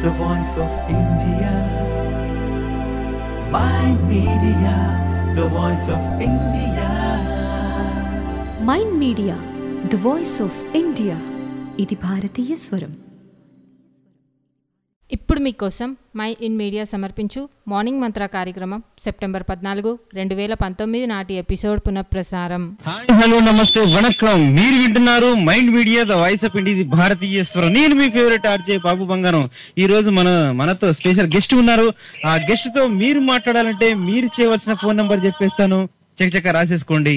the voice of India. My media, the voice of India. Mind media the voice of India ఇది భారతీయ స్వరం ఇప్పుడు మీకోసం mind media సమర్పించు morning మంత్ర కార్యక్రమం సెప్టెంబర్ పద్నాలుగు రెండు వేల పంతొమ్మిది నాటి ఎపిసోడ్ పునఃప్రసారం హాయ్ హలో నమస్తే వణకం మీరు వింటున్నారు mind media the voice of India ఇది భారతీయ స్వరం నేను మీ ఫేవరెట్ ఆర్జే బాబు బంగారం ఈ రోజు మన మనతో స్పెషల్ గెస్ట్ ఉన్నారు ఆ గెస్ట్ తో మీరు మాట్లాడాలంటే మీరు చేయవలసిన ఫోన్ నంబర్ చెప్పేస్తాను చకచక రాసేసుకోండి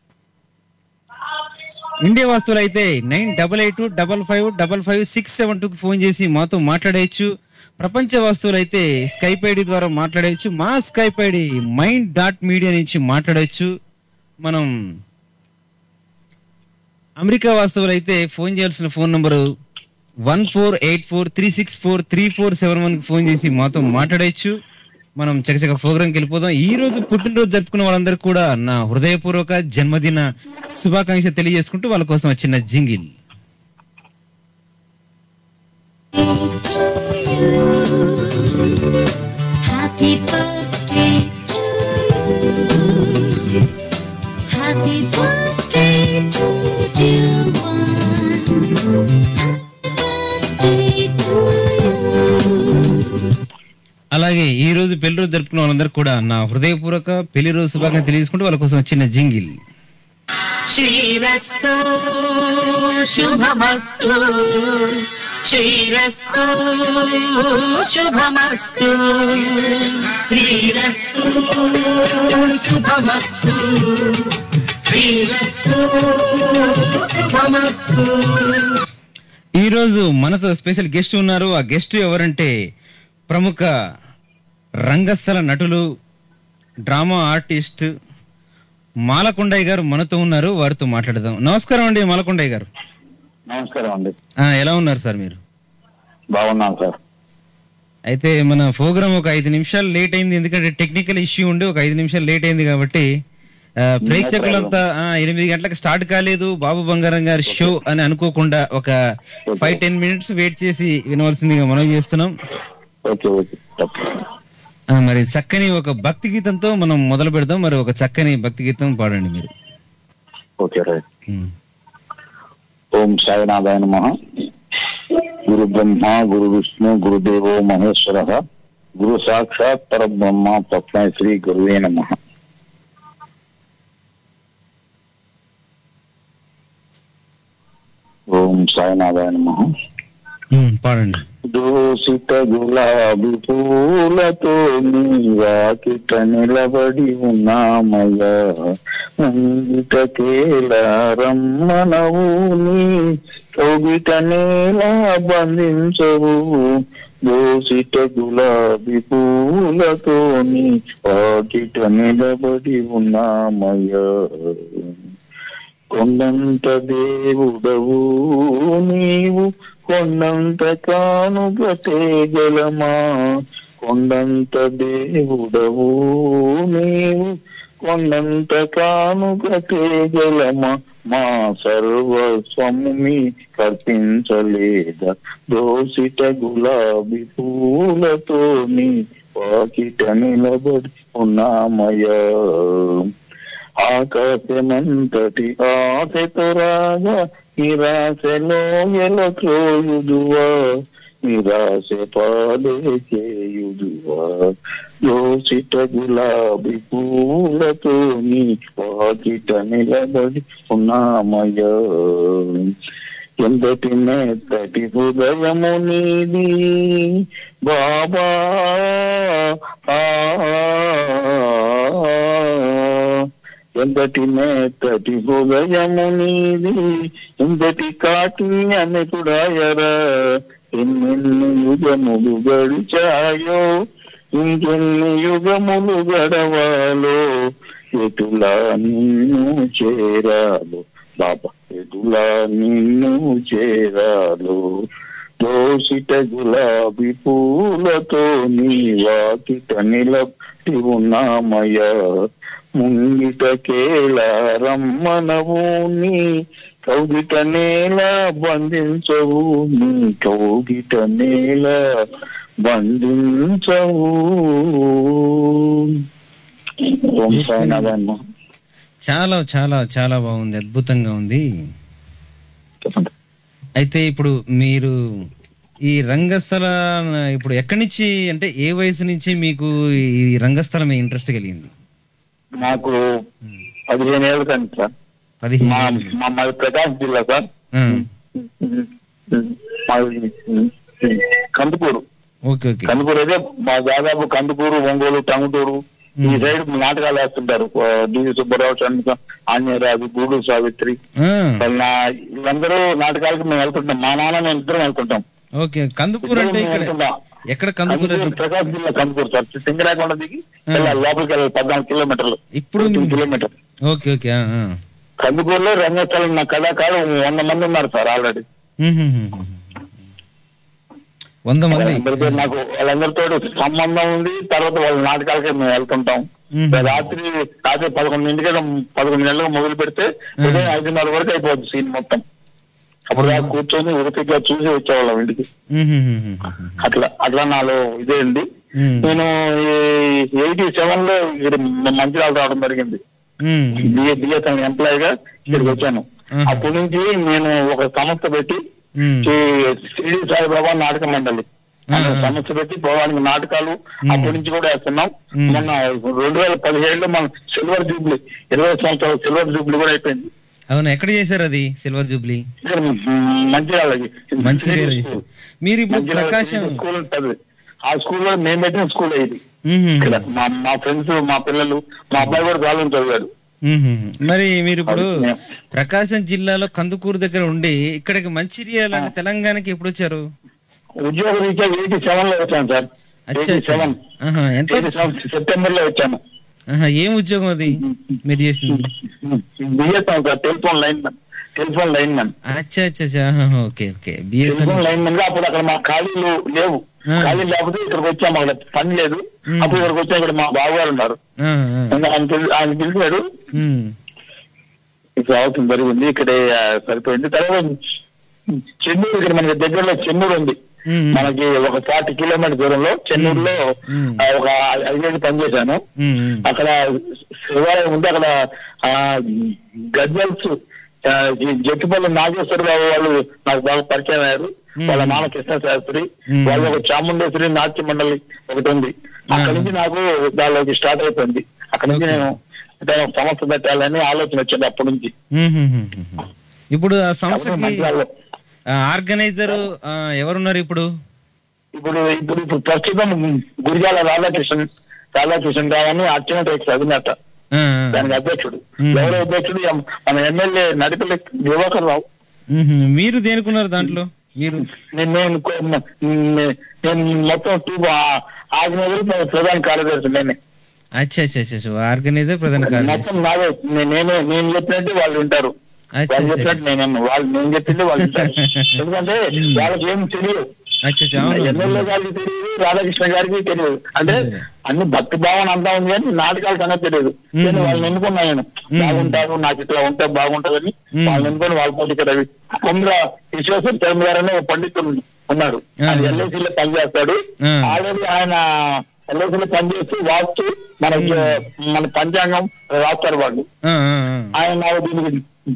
ఇండియా వాస్తువులు అయితే nine double eight double five double five six seven two phone చేసి మాతో మాట్లాడేయచ్చు ప్రపంచ వస్తువులు అయితే స్కైప్ ఐడి ద్వారా మాట్లాడేయచ్చు మా Skype ID mind dot media నుంచి మాట్లాడవచ్చు మనం అమెరికా వాస్తవులు అయితే ఫోన్ చేయాల్సిన phone number one four eight four three six four three four seven one phone చేసి మాతో మాట్లాడవచ్చు మనం చకచక ప్రోగ్రాంకి వెళ్ళిపోదాం ఈ రోజు పుట్టినరోజు జరుపుకున్న వాళ్ళందరికీ కూడా నా హృదయపూర్వక జన్మదిన శుభాకాంక్ష తెలియజేసుకుంటూ వాళ్ళ కోసం ఒక చిన్న jingle Happy birthday to you. Happy birthday to you. Happy birthday to you. అలాగే ఈ రోజు పెళ్లి రోజు జరుపుకున్న వాళ్ళందరికీ కూడా నా హృదయపూర్వక పెళ్లి రోజు శుభాకాంక్ష తెలియజేసుకుంటూ వాళ్ళ కోసం ఒక చిన్న జింగిల్ శ్రీరస్తు శుభమస్తు శ్రీరస్తు శుభమస్తు శ్రీరస్తు శుభమస్తు శ్రీరస్తు శుభమస్తు ఈ రోజు మనతో స్పెషల్ గెస్ట్ ఉన్నారు ఆ గెస్ట్ ఎవరంటే ప్రముఖ రంగస్థల నటులు డ్రామా ఆర్టిస్ట్ మాలకొండయ్య గారు మనతో ఉన్నారు వారితో మాట్లాడదాం నమస్కారం అండి మాలకొండయ్య గారు నమస్కారం అండి ఆ, ఎలా ఉన్నారు సార్ మీరు బాగున్నాను సార్ అయితే మన ప్రోగ్రామ్ ఒక ఐదు నిమిషాలు లేట్ అయింది ఎందుకంటే టెక్నికల్ ఇష్యూ ఉండి ఒక ఐదు నిమిషాలు లేట్ అయింది కాబట్టి ఆ, ప్రేక్షకులంతా ఆ, ఎనిమిది గంటలకు స్టార్ట్ కాలేదు బాబు బంగారం గారి షో అని అనుకోకుండా ఒక ఫైవ్ టెన్ మినిట్స్ వెయిట్ చేసి వినవలసిందిగా మనం చేస్తున్నాం ఓకే ఓకే తప్పు ఆ, మరి చక్కని ఒక భక్తి గీతంతో మనం మొదలు పెడదాం మరి ఒక చక్కని భక్తి గీతం పాడండి మీరు ఓకే రైట్ ఉమ్. ఓం సాయినాథాయ నమ గురు బ్రహ్మ గురు విష్ణు గురుదేవో మహేశ్వర గురు సాక్షాత్ పరబ్రహ్మ తస్మై శ్రీ గురువే నమ ఓం సాయినాథాయ నమ ఉమ్, పాడండి దోసిత గులాబీ పూలతో నీ వాకిట నిలబడి ఉన్నామయ్య ముంగిట కేలా రమ్మనవు నీ కౌగిట నేల బంధించవు దోసిట గులాబీ పూలతో నీ వాకిట నిలబడి ఉన్నామయ్య కొండంత దేవుడవు నీవు కొండంత కానుక తేజలమా కొండంత దేవుడవు నీవు కొండంత కానుక తేజలమా మా సర్వస్వము మీ కర్పించలేదా దోసిట గులాబీ పూలతో నీ వాకిట నిలబడి ఉన్నామయ్యా ఆకాశమంతటి ఆశతో రాగా నిరాశలో ఎల క్రోయుదువా నిరాశ పాలే చేయుదువా దోసిట గులాబీ పూలతో నీ వాకిట నిలబడి ఉన్నామయ్య ఎంతటి మెత్తటి హృదయము నీది బాబా ఎంతటి మెత్తటి హృదయము నీది ఎంతటి కాఠిన్యమికుడాయరా ఎన్నెన్ని యుగములు గడిచాయో ఇంకెన్ని యుగములు గడవాలో ఎటులా నిన్ను చేరాలో బాబా ఎటులా నిన్ను చేరాలో దోసిట గులాబీ పూలతో నీ వాకిట నిలబడి ఉన్నామయ్యా ముంగిట కేలా రమ్మనవు నీ కౌగిట నేల బంధించవు నీ కౌగిట నేల బంధించవు ఓం సాయినాథన్ మోహన్ చాలా చాలా చాలా బాగుంది అద్భుతంగా ఉంది చెప్పండి అయితే ఇప్పుడు మీరు ఈ రంగస్థల ఇప్పుడు ఎక్కడి నుంచి అంటే ఏ వయసు నుంచి మీకు ఈ రంగస్థలం ఇంట్రెస్ట్ కలిగింది నాకు పదిహేను ఏళ్ళు కానీ సార్ పదిహేను మా ఏళ్ళు. మా మాది ప్రకాశం జిల్లా సార్ ఆ, మాది కందుకూరు ఓకే ఓకే కందుకూరు అయితే మా దాదాపు కందుకూరు ఒంగోలు టంగుటూరు ఈ సైడ్ నాటకాలు వేస్తుంటారు డివి సుబ్బారావు షణ్ముఖ ఆంజనేయరాజు గూడు సావిత్రి ఆ, వాళ్ళ నా- వీళ్ళందరూ నాటకాలకు మేము వెళ్తుంటాం మా నాన్న మేము ఇద్దరం వెళ్తుంటాం ఓకే కందుకూరు అంటే ఇద్దరం ఇక్కడ వెళ్తుంటాం. ఎక్కడ కందుకూరు కందుకూరు అది? ప్రకాశం జిల్లా కందుకూరు సార్ సింగరాకొండ దిగి వెళ్ళాలి లోపలికి వెళ్ళాలి పద్నాలుగు కిలోమీటర్లు ఇప్పుడు ఫిఫ్టీన్ కిలోమీటర్ ఓకే ఓకే ఆ, ఆ. కందుకూరులో రంగస్థలం నా కళాకారు వంద మంది ఉన్నారు సార్ ఆల్రెడీ హ్మ్, హ్మ్, హ్మ్, హ్మ్. వంద మంది వాళ్ళందరితో నాకు వాళ్ళందరితో సంబంధం ఉంది తర్వాత వాళ్ళ నాటకాలకి మేము వెళ్తుంటాం మ్మ్. రాత్రి రాత్రి పదకొండింటికి పదకొండు గంటలకు మొదలు పెడితే ఉదయం ఐదున్నర వరకు అయిపోద్ది సీన్ మొత్తం అప్పుడు దాకా కూర్చొని ఉరిపిగా చూసి వచ్చేవాళ్ళం ఇంటికి హ్మ్, హ్మ్, హ్మ్, హ్మ్, హ్మ్. అట్లా అట్లా నాలో ఇదే అండి మ్మ్. నేను ఎయిటీ సెవెన్ లో ఇక్కడ మంచిర్యాల రావడం జరిగింది మ్మ్. బిఏ బిఎస్ఎన్ ఎంప్లాయ్ గా ఇక్కడికి వచ్చాను ఆహా. అప్పటి నుంచి నేను ఒక సంస్థ పెట్టి మ్మ్. ఈ శ్రీ సాయిబాబా నాటక మండలి అనే ఆహా. సంస్థ పెట్టి పోవడానికి నాటకాలు మ్మ్. అప్పటి నుంచి కూడా వేస్తున్నాం మ్మ్. మొన్న రెండు వేల పదిహేడులో మన సిల్వర్ జూబ్లీ ఇరవై సంవత్సరాల సిల్వర్ జూబ్లీ కూడా అయిపోయింది అవును ఎక్కడ చేశారు అది సిల్వర్ జూబ్లీ ఇక్కడ మంచిర్యాలకి మంచిర్యాల చేశారు. మీరు ఇప్పుడు ప్రకాశం స్కూల్ ఉంటుంది ఆ స్కూల్లో మేము పెట్టిన స్కూల్ ఇది మ్మ్, హ్మ్, ఇక్కడ మా మా ఫ్రెండ్స్ మా పిల్లలు మా అబ్బాయి కూడా చాలా చదివాడు మ్మ్, హ్మ్. మరి మీరు ఇప్పుడు అవును. ప్రకాశం జిల్లాలో కందుకూరు దగ్గర ఉండి ఇక్కడికి మంచిర్యాల అంటే తెలంగాణకి ఎప్పుడు వచ్చారు ఉద్యోగ రీత్యా ఎయిటీ సెవెన్ లో వచ్చాను సార్ అచ్చా ఎయిటీ అచ్చా. సెవెన్ ఆహా, ఎంత సెప్టెంబర్ లో వచ్చాను ఆహా, ఏం ఉద్యోగం అది మీరు చేసింది BSN sir telephone line man telephone line man అచ్చా అచ్చా అచ్చా ఆహా, okay okay BSN telephone line man గా అప్పుడు అక్కడ మా ఖాళీలు లేవు ఆ. ఖాళీ లేకపోతే ఇక్కడికి వచ్చాము అక్కడ పని లేదు మ్మ్. అప్పుడు ఇక్కడికి వచ్చా ఇక్కడ మా బావగారు ఉన్నారు ఇంకా ఆయన పిలి- ఆయన పిలిచాడు ఇక్కడ అవసరం జరిగింది ఇక్కడే ఆ, సరిపోయింది తర్వాత చెన్నూరు ఇక్కడ మనకి దగ్గరలో చెన్నూరు ఉంది మనకి ఒక ఫార్టీ కిలోమీటర్ దూరంలో చెన్నూరులో మ్మ్. ఆ, ఒక ఐదేళ్ళు పనిచేశాను అక్కడ శివాలయం ఉంది అక్కడ ఆ గజ్వల్స్ ఆ, ఈ జట్టుపల్లి నాగేశ్వరరావు వాళ్ళు నాకు బాగా పరిచయం అయ్యారు మ్మ్. వాళ్ళ నాన్న కృష్ణ శాస్త్రి మ్మ్. వాళ్ళు ఒక చాముండేశ్వరి నాట్య మండలి ఒకటి ఉంది అక్కడి నుంచి నాకు దానిలోకి స్టార్ట్ అయిపోయింది అక్కడి నుంచి నేను ఏదైనా ఒక సంస్థ పెట్టాలని ఆలోచన వచ్చింది అప్పటి నుంచి ఇప్పుడు ఆ అప్పుడు సంస్థకి మంచిర్యాలలో. ఆర్గనైజర్ ఎవరున్నారు ఇప్పుడు ఇప్పుడు ఇప్పుడు ఇప్పుడు ప్రస్తుతం గురిజాల రాధాకృష్ణ రాధాకృష్ణ రావు అని అర్చన టెక్స్ అధినేత ఆ, ఆ. దానికి అధ్యక్షుడు మ్మ్. ఎవరు అధ్యక్షుడు ఎం- మన ఎమ్మెల్యే నడిపల్లి దివాకర్ రావు మ్మ్. మీరు దేనికున్నారు దాంట్లో మీరు నేను నేను కొ- నే- నేను మొత్తం టూ ఆర్గనైజర్ ప్రధాన కార్యదర్శి నేనే అచ్చా అచ్చా అచ్చా ఆర్గనైజర్ ప్రధాన కార్యదర్శి మొత్తం నాదే నే- నేనే నేను చెప్పినట్టు వాళ్ళు వింటారు అచ్చా వాళ్ళు అచ్చా చెప్పినట్టు నేను వాళ్ళు నేను చెప్పింది వాళ్ళు వింటారు ఎందుకంటే వాళ్ళకి ఏం తెలియదు అచ్చా అచ్చా అవును. ఎమ్మెల్యే గారికి తెలియదు రాధాకృష్ణ గారికి తెలియదు అంటే అదే. అన్ని భక్తి భావన అంతా ఉంది కానీ నాటకాల సంగతి తెలియదు మ్మ్. నేను వాళ్ళని ఎన్నుకున్నా నేను మ్మ్. బాగుంటారు నాకు ఇట్లా ఉంటే బాగుంటదని మ్మ్. వాళ్ళని ఎన్నుకొని వాళ్ళ పోటీ ఇక్కడ కుమ్ర విశ్వేశ్వర చంద్ర గారు అనే ఒక పండితుడు ఉన్నాడు ఆ. ఆయన ఎల్ఐసీలో పనిచేస్తాడు ఆ. ఆల్రెడీ ఆయన ఎల్ఐసీలో పనిచేస్తూ వాస్తు మనకి మన పంచాంగం రాస్తారు వాళ్ళు ఆ, ఆ, ఆ. ఆయన నాకు దీనికి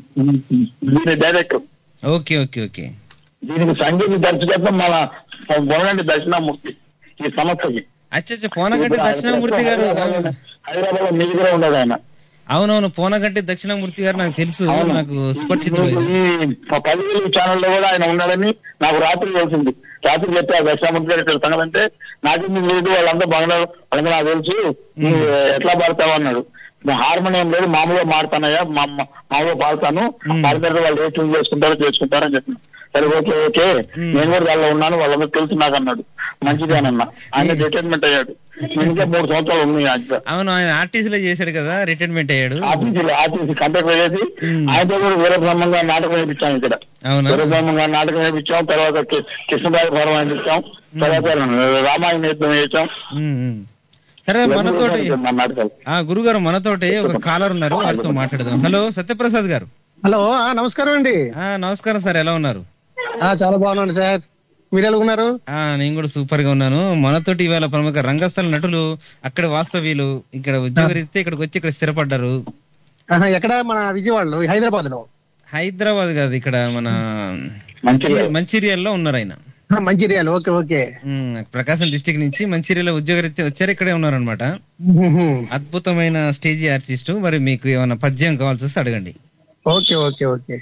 దీని డైరెక్టర్ ఓకే ఓకే ఓకే దీనికి సంగీత దర్శకత్వం మన గొడవంటి దక్షిణామూర్తి ఈ సంస్థకి అచ్చా అచ్చా పోనగంటి దక్షిణామూర్తి గారు హైదరాబాద్ లో మీ దగ్గర ఉండదు ఆయన అవునవును పోనగంటి దక్షిణామూర్తి గారు నాకు తెలుసు అవును. నాకు సుపరిచితులు ఈ పదివేలు ఛానల్లో కూడా ఆయన ఉన్నాడని నాకు రాత్రి తెలిసింది రాత్రి చెప్పా దక్షిణామూర్తి గారు ఇక్కడ సంగతి అంటే నాకేం లేదు వాళ్ళంతా బాగున్నారు వాళ్ళంతా నాకు తెలుసు నువ్వు ఎట్లా పాడతావు అన్నాడు నా హార్మోనియం లేదు మామూలుగా మాడతానయ్యా మా మా- మామూలుగా పాడతాను మ్మ్. పాడతారు వాళ్ళు ఏ ట్యూన్ చేసుకుంటారో చేసుకుంటారో అని చెప్పిన సరే ఓకే ఓకే మ్మ్. నేను కూడా దానిలో ఉన్నాను వాళ్ళందరూ తెలుసు నాకు అన్నాడు మంచిదేనన్నా ఆయన రిటైర్మెంట్ అయ్యాడు నేను ఇంకా మూడు సంవత్సరాలు ఉన్నాయి ఆయన అవును ఆయన ఆర్టీసీ లో చేశాడు కదా రిటైర్మెంట్ అయ్యాడు ఆఫీసులో ఆఫీస్ కండక్టర్ చేసి మ్మ్. ఆయనతో కూడా వీరబ్రహ్మంగా నాటకం వేయించాం ఇక్కడ అవునా వీరబ్రహ్మంగా నాటకం వేయించాం తర్వాత కి- కృష్ణరాజు భారం వేయించాం తర్వాత రామాయణ యుద్ధం వేయించాం ఉమ్, ఉమ్. సరే మనతోటి మా నాటకాలు ఆ గురుగారు మనతోటి ఒక కాలర్ ఉన్నారు వారితో మాట్లాడదాం హలో సత్యప్రసాద్ గారు హలో ఆ, నమస్కారం అండి ఆ నమస్కారం సార్ ఎలా ఉన్నారు ఆ చాలా బాగున్నాను సార్ మీరు ఎలా ఉన్నారు ఆ నేను కూడా సూపర్ గా ఉన్నాను మనతోటి ఇవాళ ప్రముఖ రంగస్థల నటులు అక్కడ వాస్తవ్యులు ఇక్కడ ఉద్యోగరీత్యా ఇక్కడికి వచ్చి ఇక్కడ స్థిరపడ్డారు ఆహా, ఎక్కడ మన విజయవాడలో హైదరాబాద్ లో హైదరాబాద్ కాదు ఇక్కడ మన మంచిర్యాల. మంచిర్యాలలో ఉన్నారు ఆయన మంచిర్యాల ఓకే ఓకే ఉమ్, ప్రకాశం డిస్టిక్ నుంచి మంచిర్యాల ఉద్యోగరీత్యా వచ్చారు ఇక్కడే ఉన్నారనమాట ఉహుం. అద్భుతమైన స్టేజీ ఆర్టిస్ట్ మరి మీకు ఏమైనా పద్యం కావాల్సి వస్తే అడగండి ఓకే ఓకే ఓకే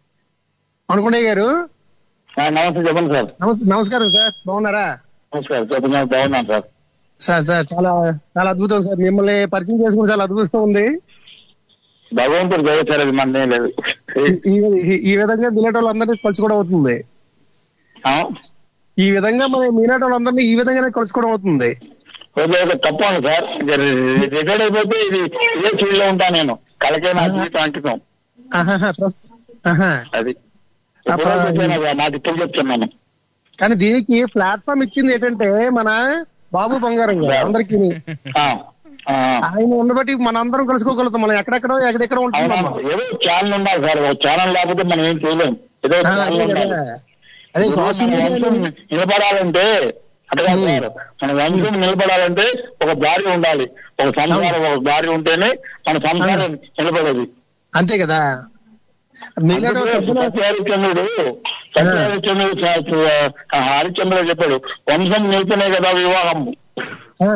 అనుకుండే గారు ఆ, నమస్తే చెప్పండి సార్ నమస్- నమస్కారం సార్ బాగున్నారా నమస్కారం చెప్పండి సార్, బాగున్నాను సార్ సార్ సార్ చాలా చాలా అద్భుతం సార్ మిమ్మల్ని పరిచయం చేసుకుని చాలా అద్భుతంగా ఉంది భగవంతుడు చదివారు అది మనదే లేదు ఈ- ఈ- ఈ విధంగా మిలేట్ వాళ్ళందరినీ కలుసుకోవడం అవుతుంది ఆ? ఈ విధంగా మన మిలేట్ వాళ్ళందరినీ ఈ విధంగానే కలుసుకోవడం అవుతుంది ఓకే ఓకే తప్పండి సార్ ఇక రి- రిటైర్డ్ అయిపోతే ఇది ఇదే ఫీల్డ్ లో ఉంటాను నేను కలకే నా జీవితం అంకితం ఆహాహా, ప్రస్- ఆహా. అది ఎప్పుడో చెప్పాను కదా, నాకు ఇప్పుడు చెప్తున్నాను కానీ దీనికి ప్లాట్ఫామ్ ఇచ్చింది ఏంటంటే మన బాబు బంగారం గారు అందరికి ఆ, ఆ. ఆయన ఉండబట్టి మన అందరం కలుసుకోగలుగుతాం మనం ఎక్కడెక్కడో ఎక్కడెక్కడ ఉంటున్నాం అవునవును. ఏదో ఛానల్ ఉండాలి సార్ ఒక ఛానల్ లేకపోతే మనం ఏం చేయలేం ఏదో ఆ, ఛానల్ అదే ఉండాలి కదా అదే ఇప్పుడు సోషల్ మన మీడియాలో వంశం నిలబడాలంటే అట్లా సార్ మన వంశం నిలబడాలంటే ఒక దారి ఉండాలి ఒక సంసారం ఒక దారి ఉంటేనే మన సంసారం నిలబడేది అంతే కదా మిగతా అందుకే పెద్దలు సత్యహరిశ్చంద్రుడు సత్యహరిశ్చంద్రుడు చ- చ- హరిశ్చంద్రుడు చెప్పాడు వంశం నిలిపినే కదా వివాహం ఆ,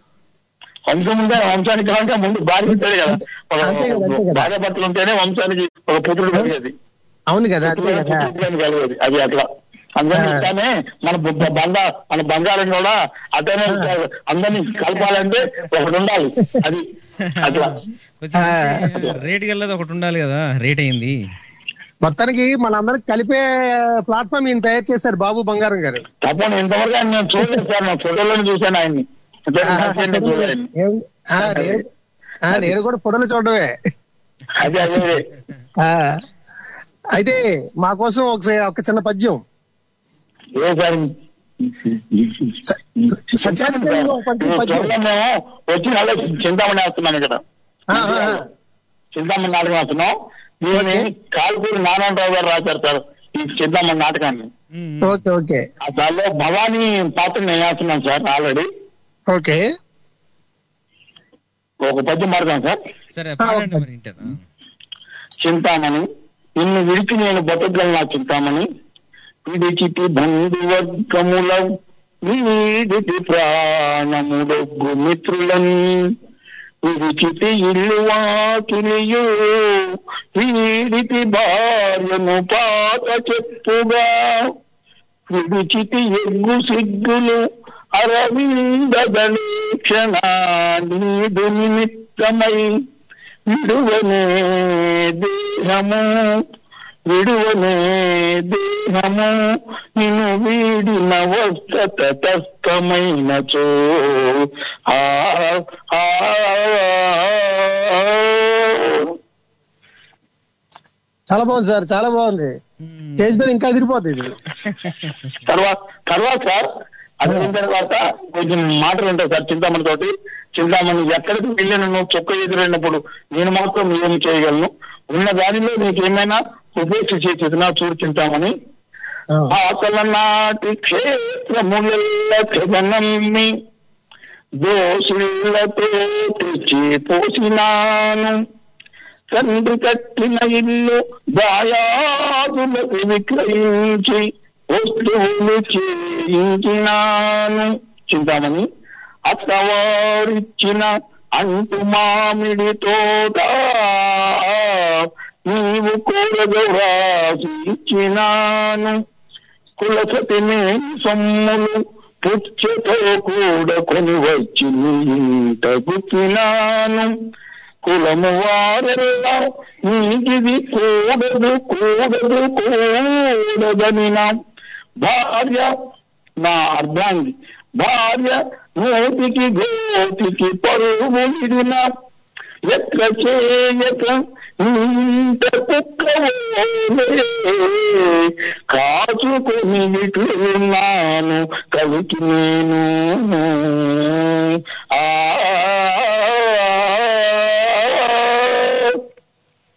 వంశం ఉంటే వంశానికి కావాలంటే ముందు భార్య ఉంటాడు కదా ఒక అంతే కదా, అంతే కదా. భార్య భర్తలు ఉంటేనే వంశానికి ఒక పుత్రుడు కలిగేది అవును కదా అంతే కదా పుత్రుడు కలిగేది అది అట్లా అందరినీ ఆ. ఇట్లానే మన బ- బంద మన బంగారం కూడా అతనే అందరినీ కలపాలంటే ఒకటి ఉండాలి అది అట్లా కొంచెం మంచి రేట్ గల్లది ఒకటి ఉండాలి కదా రేట్ అయింది మొత్తానికి మనందరికి కలిపే ప్లాట్ఫామ్ ఈయన తయారు చేశారు బాబు బంగారం గారు తప్పని ఇంతవరకు ఆయన నేను చూడలేదు సార్ నా ఫోటోలోనే చూశాను ఆయన్ని ఇంతవరకు ఆ, నా చేతిలో చూడలేదు. ఏం- ఆ, నేను ఆ, నేను కూడా ఫోటోలు చూడడమే అదే అదే ఆ, అయితే మా కోసం ఒక ఒక చిన్న పద్యం ఏ సార్ స- సత్యానికి ఒక పద్యం పద్యం మేము వచ్చి అలా చింతామణి వేస్తున్నాను ఇక్కడ ఆ, ఆ, ఆ. చింతామణి నాటకం వేస్తున్నాం దీన్ని ఓకే. కాల్పూరి నారాయణరావు గారు రాశారు సార్ ఈ చింతామణి నాటకాన్ని ఉమ్, ఓకే ఓకే ఆ దానిలో భవానీ పాత్ర నేను వేస్తున్నాను సార్ ఆల్రెడీ ఓకే ఒక పద్యం పాడతాను సార్ సరే పాడండి మరి వింటాను. చింతామణి నిన్ను విడిచి నేను బతకగలనా చింతామణి విడిచిటి బంధువర్గముల వీడిటి ప్రాణముడొగ్గు మిత్రులని విడిచిటి ఇల్లు వాకిలియు వీడిటి భార్యను పాత చెప్పుగా విడిచిటి ఎగ్గు సిగ్గులు అరవిందదళీక్షణ నీదు నిమిత్తమై విడువనే దేహము విడువనే దేహము నిన్ను వీడిన వస్త తస్తమైన చో ఆ ఆ, చాలా బాగుంది సార్ చాలా బాగుంది ఉమ్, స్టేజ్ మీద ఇంకా అదిరిపోతుంది ఇది తర్వాత తర్వాత సార్ అది అయిన తర్వాత కొంచెం మాటలు ఉంటాయి సార్ చింతామణి తోటి చింతామణి ఎక్కడికి వెళ్ళిన నువ్వు చొక్క ఎదురైనప్పుడు నేను మాత్రం ఏం చేయగలను ఉన్న దానిలో నీకు ఏమైనా ఉపేక్ష చేసేదినా చూడు చింతామణి ఆ. ఆకల నాటి క్షేత్రముల కథనమ్మి దోషులతో తెచ్చి పోసినాను తండ్రి కట్టిన ఇల్లు దాయాదులకు విక్రయించి వస్తువులు చేయించినాను చింతామణి అత్తవారిచ్చిన అంటు మామిడి తోట నీవు కూరగా రాసి ఇచ్చినాను కులసతిని సొమ్ములు పుచ్చతో కూడా కొని వచ్చి నీ ఇంట గుచ్చినాను కులము వారెల్లా నీటిది కూడదు కూడదు కూడదని నా భార్య నా అర్ధాంగి భార్య నోటికి గోటికి పరుగులిడిన ఎట్ల చేయక ఇంత కుక్కవోలే కాచుకొని విటున్నాను కలికి నేను ఆ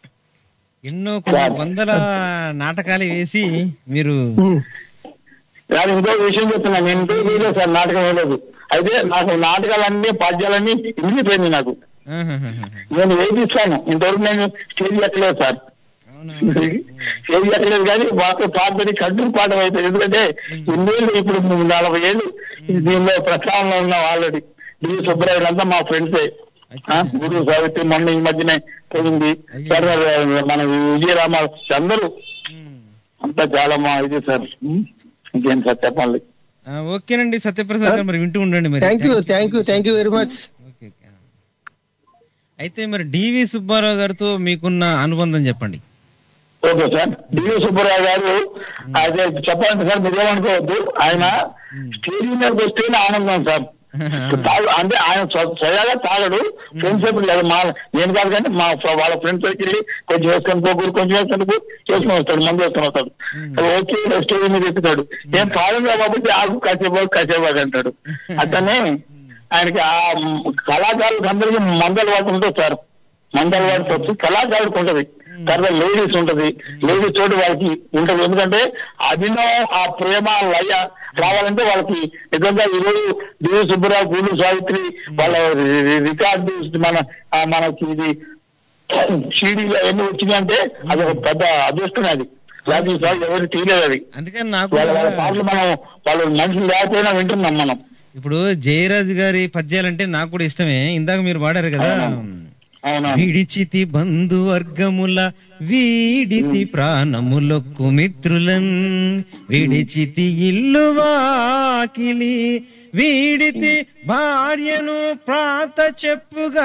ఎన్నో కొన్ని వందల నాటకాలు వేసి మీరు ఉమ్. కానీ ఇంకో విషయం చెప్తున్నా నేను ఇంకో వేయలేదు సార్ నాటకం వేయలేదు అయితే నాకు నాటకాలన్నీ పాఠ్యాలన్నీ ఇంగిపోయింది నాకు ఆహాహాహా. నేను వేయిస్తాను ఇంతవరకు నేను స్టేజ్ ఎక్కలేదు సార్ అవునా స్టేజ్ ఎక్కలేదు కానీ మాకు పాటని కంటిన్యూ పాఠం అవుతుంది ఎందుకంటే ఇన్నేళ్ళు ఇప్పుడు నలభై ఏళ్ళు దీనిలో ప్రస్థానంలో ఉన్నాం ఆల్రెడీ డి సుబ్బరాయుడు అంతా మా ఫ్రెండ్సే ఆ, గురు సావిత్రి మొన్న ఈ మధ్యనే పోయింది సార్ మన విజయరామ అందరూ ఉమ్. అంతా చాలా మా ఇది సార్ ఉమ్, ఇంకేం సార్ చెప్పాలి ఆ, ఓకేనండి సత్యప్రసాద్ గారు మరి వింటూ ఉండండి మరి thank you thank you thank you very much okay okay. అయితే మరి డివి సుబ్బారావు గారితో మీకున్న అనుబంధం చెప్పండి ఓకే సార్ డివి సుబ్బరావు గారు అదే చెప్పాలంటే సార్ మీరు ఏమనుకోవద్దు ఆయన స్టేజ్ మీదకి వస్తేనే ఆనందం సార్ తాగు అంటే ఆయన స్వ- స్వయాగా తాగడు ఫ్రెండ్స్ ఎప్పుడు లేదు మా నేను కాదు కానీ మా ఫ- వాళ్ళ ఫ్రెండ్స్ దగ్గరికి వెళ్ళి కొంచెం వేసుకొని పోకూరు కొంచెం వేసుకొని పో చేసుకొని వస్తాడు మందు వేసుకొని వస్తాడు ఓకే స్టేజ్ మీద ఎక్కుతాడు ఏం ప్రాబ్లం కాబట్టి ఆగు కాసేపు కాసేపు ఆగు అంటాడు అతనే ఆయనకి ఆ కళాకారులకు అందరికీ మందలు వాటి ఉంటుంది సార్ మందలు వాటి వచ్చి కళాకారులకు ఉంటది తర్వాత లేడీస్ ఉంటది లేడీస్ తోటి వాళ్ళకి ఉంటది ఎందుకంటే అభినయం ఆ ప్రేమ లయ రావాలంటే వాళ్ళకి నిజంగా ఈరోజు దేవి సుబ్బరావు గూడు సావిత్రి వాళ్ళ రి- రి- రికార్డు మన ఆ మనకి ఇది సీడీలో ఎన్ని వచ్చినాయంటే అది ఒక పెద్ద అదృష్టం అది లేకపోతే ఈసారి ఎవరు తీయలేదు అది అందుకని నాకు వాళ్ళ వాళ్ళ పాటలు మనం వాళ్ళ మనుషులు లేకపోయినా వింటున్నాం మనం ఇప్పుడు జయరాజు గారి పద్యాలంటే నాకు కూడా ఇష్టమే ఇందాక మీరు పాడారు కదా అవునా విడిచితి బంధువర్గముల వీడితి ప్రాణములొక్కు మిత్రులన్ విడిచితి ఇల్లు వాకిలి వీడితి భార్యను ప్రాత చెప్పుగా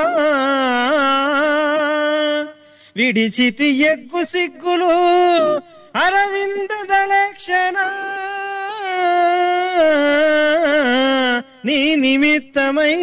విడిచితి ఎగ్గు సిగ్గులు అరవింద దళక్షణ నీ నిమిత్తమై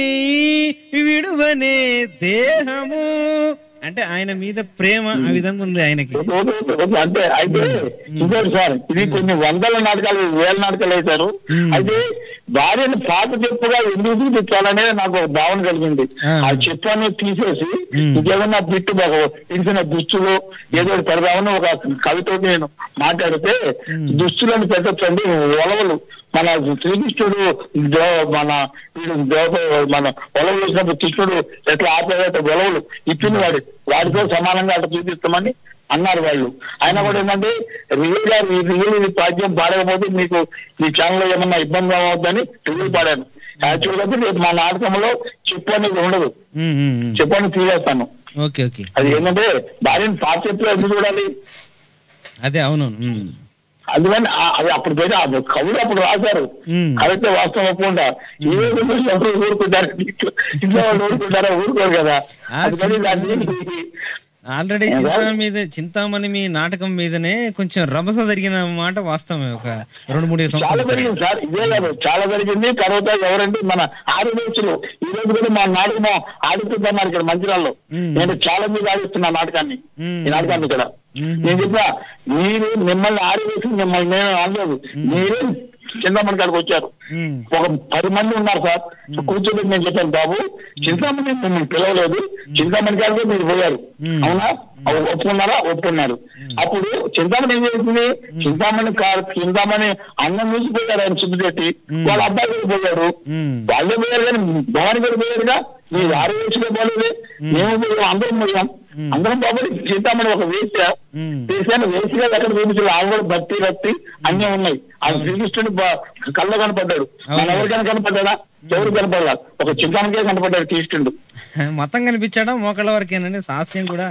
విడువనే దేహము అంటే ఆయన మీద ప్రేమ ఆ విధంగా ఉంది ఆయనకి అంటే అయితే ఇంకోటి సార్ ఇది కొన్ని వందల నాటకాలు వేల నాటకాలు వేశారు మ్మ్. అయితే భార్యను పాత చెప్పుగా ఎందుకు చూపించాలనే నాకు ఒక భావన కలిగింది ఆ. ఆ చెప్పు అనేది తీసేసి మ్మ్. ఇంకేదన్నా బిట్టు ఒక ఇడిసిన దుస్తులు ఏదో ఒకటి పెడదామని ఒక కవితో నేను మాట్లాడితే దుస్తులను పెట్టచ్చండి ఒలవలు మన శ్రీకృష్ణుడు దో- మన వీడు దేవ- మన ఒలవలు వేసినప్పుడు కృష్ణుడు ఎట్లా ఆపేట ఒలవలు ఇచ్చిన వాడు వాడితో సమానంగా అట్లా చూపిస్తామని అన్నారు వాళ్ళు ఆయన కూడా ఏంటంటే రియల్ గా ఈ రియల్ ఈ పాద్యం పాడకపోతే మీకు ఈ ఛానల్ లో ఏమన్నా ఇబ్బంది అవద్దని రియల్ పాడాను యాక్చువల్ గా రేపు మా నాటకంలో చెప్పు అనేది ఉండదు ఉమ్, ఉమ్, ఉమ్. చెప్పు అని తీసేస్తాను ఓకే ఓకే అది ఏంటంటే భార్యను పాత చెప్పు ఎందుకు చూడాలి అదే అవునవును ఉమ్. అందుకని ఆ- అది అప్పుడు పోయిన ఆ కవులు అప్పుడు రాశారు మ్మ్. కరెక్ట్ వాస్తవం ఒప్పుకుంటా ఈ రోజు నుంచి ఎవరు ఊరుకుంటారు ఇంట్లో ఇంట్లో వాళ్ళు ఊరుకుంటారా ఊరుకోరు కదా ఆ, అందుకని దాన్ని ఆల్రెడీ ఏం చింతా కాదు. మీద చింతామణి మీ నాటకం మీదనే కొంచెం రభస జరిగిన మాట వాస్తవమే ఒక రెండు మూడు చాలా సంవత్సరాలు జరిగింది సార్ ఇదే కాదు చాలా జరిగింది తర్వాత ఎవరంటే మన ఆదివేశులు ఈ రోజు కూడా మా నాటకం ఆడుతున్నారు ఇక్కడ మంచిరాల్లో మ్మ్. నేను చాలా మీద ఆడిస్తున్నా నాటకాన్ని మ్మ్. ఈ నాటకాన్ని ఇక్కడ మ్మ్. నేను చెప్పా మీరు మిమ్మల్ని ఆడివేసి మిమ్మల్ని నేను అనలేదు మీరే చింతామణి కాడికి వచ్చారు ఉమ్, ఒక పది మంది ఉన్నారు సార్ కూర్చోబెట్టి నేను చెప్పాను బాబు చింతామణి మిమ్మల్ని పిలవలేదు చింతామణి గారికి మీరు పోయారు మ్మ్. అవునా అవి ఒప్పుకున్నారా ఒప్పుకున్నారు అప్పుడు చింతామణి ఏం చేసింది చింతామణి కారు చింతామణి అన్నం చూసిపోయారు ఆయన చుట్టుపెట్టి మ్మ్. వాళ్ళ అబ్బాయి కూడా పోయారు ఉమ్, వాళ్ళే పోయారు కానీ భవాని కూడా పోయారుగా మీరు ఆరు వేసులో పోలేదు మేము పోయాం అందరం పోయాం మ్మ్. అందరం బాబు చింతామణి ఒక వేస ఉమ్, చేశాను వేసిగా ఎక్కడ చూపించారు ఆమె కూడా భక్తి భక్తి అన్నీ ఉన్నాయి ఆ శ్రీకృష్ణుడు బ- కళ్ళ కనపడ్డాడు మన అవును. ఎవరికైనా కనపడ్డాడా ఎవరు కనపడలా ఒక చిత్రానికే కనపడ్డాడు కృష్ణుడు మొత్తం కనిపించాడా మోకాళ్ళ వరకేనండి సాస్యం కూడా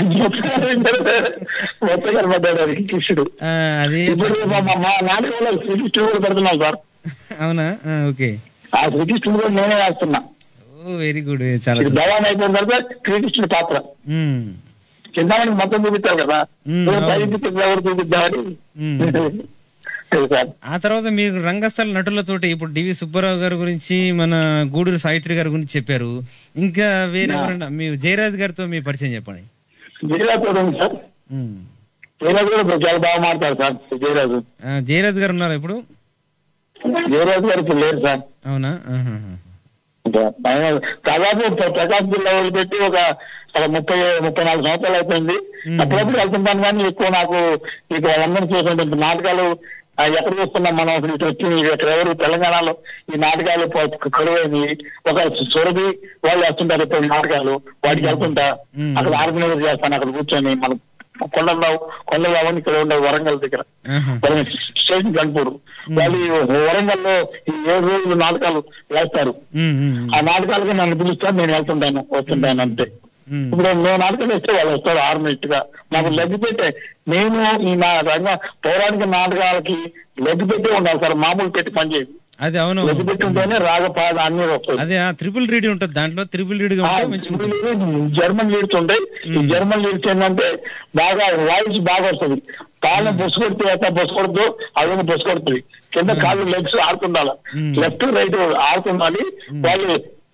మొత్తం కనపడ్డాడు అది కృష్ణుడు ఆ, అది ఇప్పుడు మా- మా- మా నాటకంలో శ్రీకృష్ణుడు కూడా పెడుతున్నాం సార్ అవునా ఆ, ఓకే ఆ శ్రీకృష్ణుడు కూడా నేనే వేస్తున్నా ఓ వెరీ గుడ్ చాలా ఇది భగవాన్ అయిపోయిన తర్వాత శ్రీకృష్ణుడి పాత్ర ఉమ్, చింతామణి మొత్తం చూపిస్తారు కదా మ్మ్, ఎవరు అవును. పైకి చూపిస్తారు, ఎవరు చూపిద్దామని మ్మ్. అది సార్ ఆ తర్వాత మీరు రంగస్థల నటులతోటి ఇప్పుడు డివి సుబ్బారావు గారి గురించి మన గూడూరు సావిత్రి గారి గురించి చెప్పారు ఇంకా వేరే నా. ఎవరైనా మీ జయరాజ్ గారితో మీ పరిచయం చెప్పండి జయరాజ్ కూడా ఉంది సార్ ఉమ్. జయరాజ్ కూడా చాలా బాగా మాట్లాడతారు సార్ జయరాజు ఆ, జయరాజ్ గారు ఉన్నారా ఇప్పుడు జయరాజు గారు ఇప్పుడు లేరు సార్ అవునా ఆహాహా. ఆయన దాదాపు ప్ర- ప్రకాశ్ జిల్లా వదిలిపెట్టి ఒక ఒక ముప్పై ముప్పై నాలుగు సంవత్సరాలు అయిపోయింది మ్మ్. అప్పుడప్పుడు వెళ్తుంటాను కానీ ఎక్కువ నాకు ఇక వాళ్ళందరూ చూసినటువంటి నాటకాలు ఆ, ఎక్కడ చూస్తున్నాం మనం అసలు ఇటు వచ్చి ఇక్కడ ఎవరు తెలంగాణలో ఈ నాటకాలు ప- కరువైంది ఒక సురభి వాళ్ళు వేస్తుంటారు ఇప్పుడు నాటకాలు వాటికి వెళ్తుంటా మ్మ్. అక్కడ ఆర్గనైజ్ చేస్తాను అక్కడ కూర్చొని మనం కొండలరావు కొండలరావు అని ఇక్కడ ఉండవు వరంగల్ దగ్గర ఆహా. వరంగల్ స్టేషన్ కనుపూరు వాళ్ళు ఈ వరంగల్లో ఈ ఏడు రోజులు నాటకాలు వేస్తారు ఉమ్, ఉమ్, ఆ నాటకాలకి నన్ను పిలుస్తారు నేను వెళ్తుంటాను వస్తుంటాను అంతే ఉమ్. ఇప్పుడు నేను నాటకాలు వేస్తే వాళ్ళు వస్తారు ఆర్మిట్ గా నాకు లెగ్ పెట్టే నేను ఈ నా రంగ పౌరాణిక నాటకాలకి లెగ్ పెట్టే ఉండాలి సార్ మామూలు పెట్టి పనిచేయదు అది అవును లెగ్ పెట్టి ఉంటేనే రాగపాద అన్ని వస్తాయి అదే ట్రిపుల్ రీడ్ ఉంటుంది దాంట్లో ట్రిపుల్ రీడ్ గా ఆ, ఉంటే మంచిగా ఉంటుంది ఇప్పుడు జర్మన్ లీడ్స్ ఉంటాయి ఈ మ్మ్. జర్మన్ లీడ్స్ ఏంటంటే బాగా వాయిస్ బాగా వస్తుంది కాళ్ళని బొస్సు కొడితే ఎట్లా బొస్సు కొడుతూ అదే బొస్సు కొడుతుంది కింద కాళ్ళు లెగ్స్ ఆడుతుండాలి మ్మ్. లెఫ్ట్ రైట్ ఆడుతుండాలి వాళ్ళు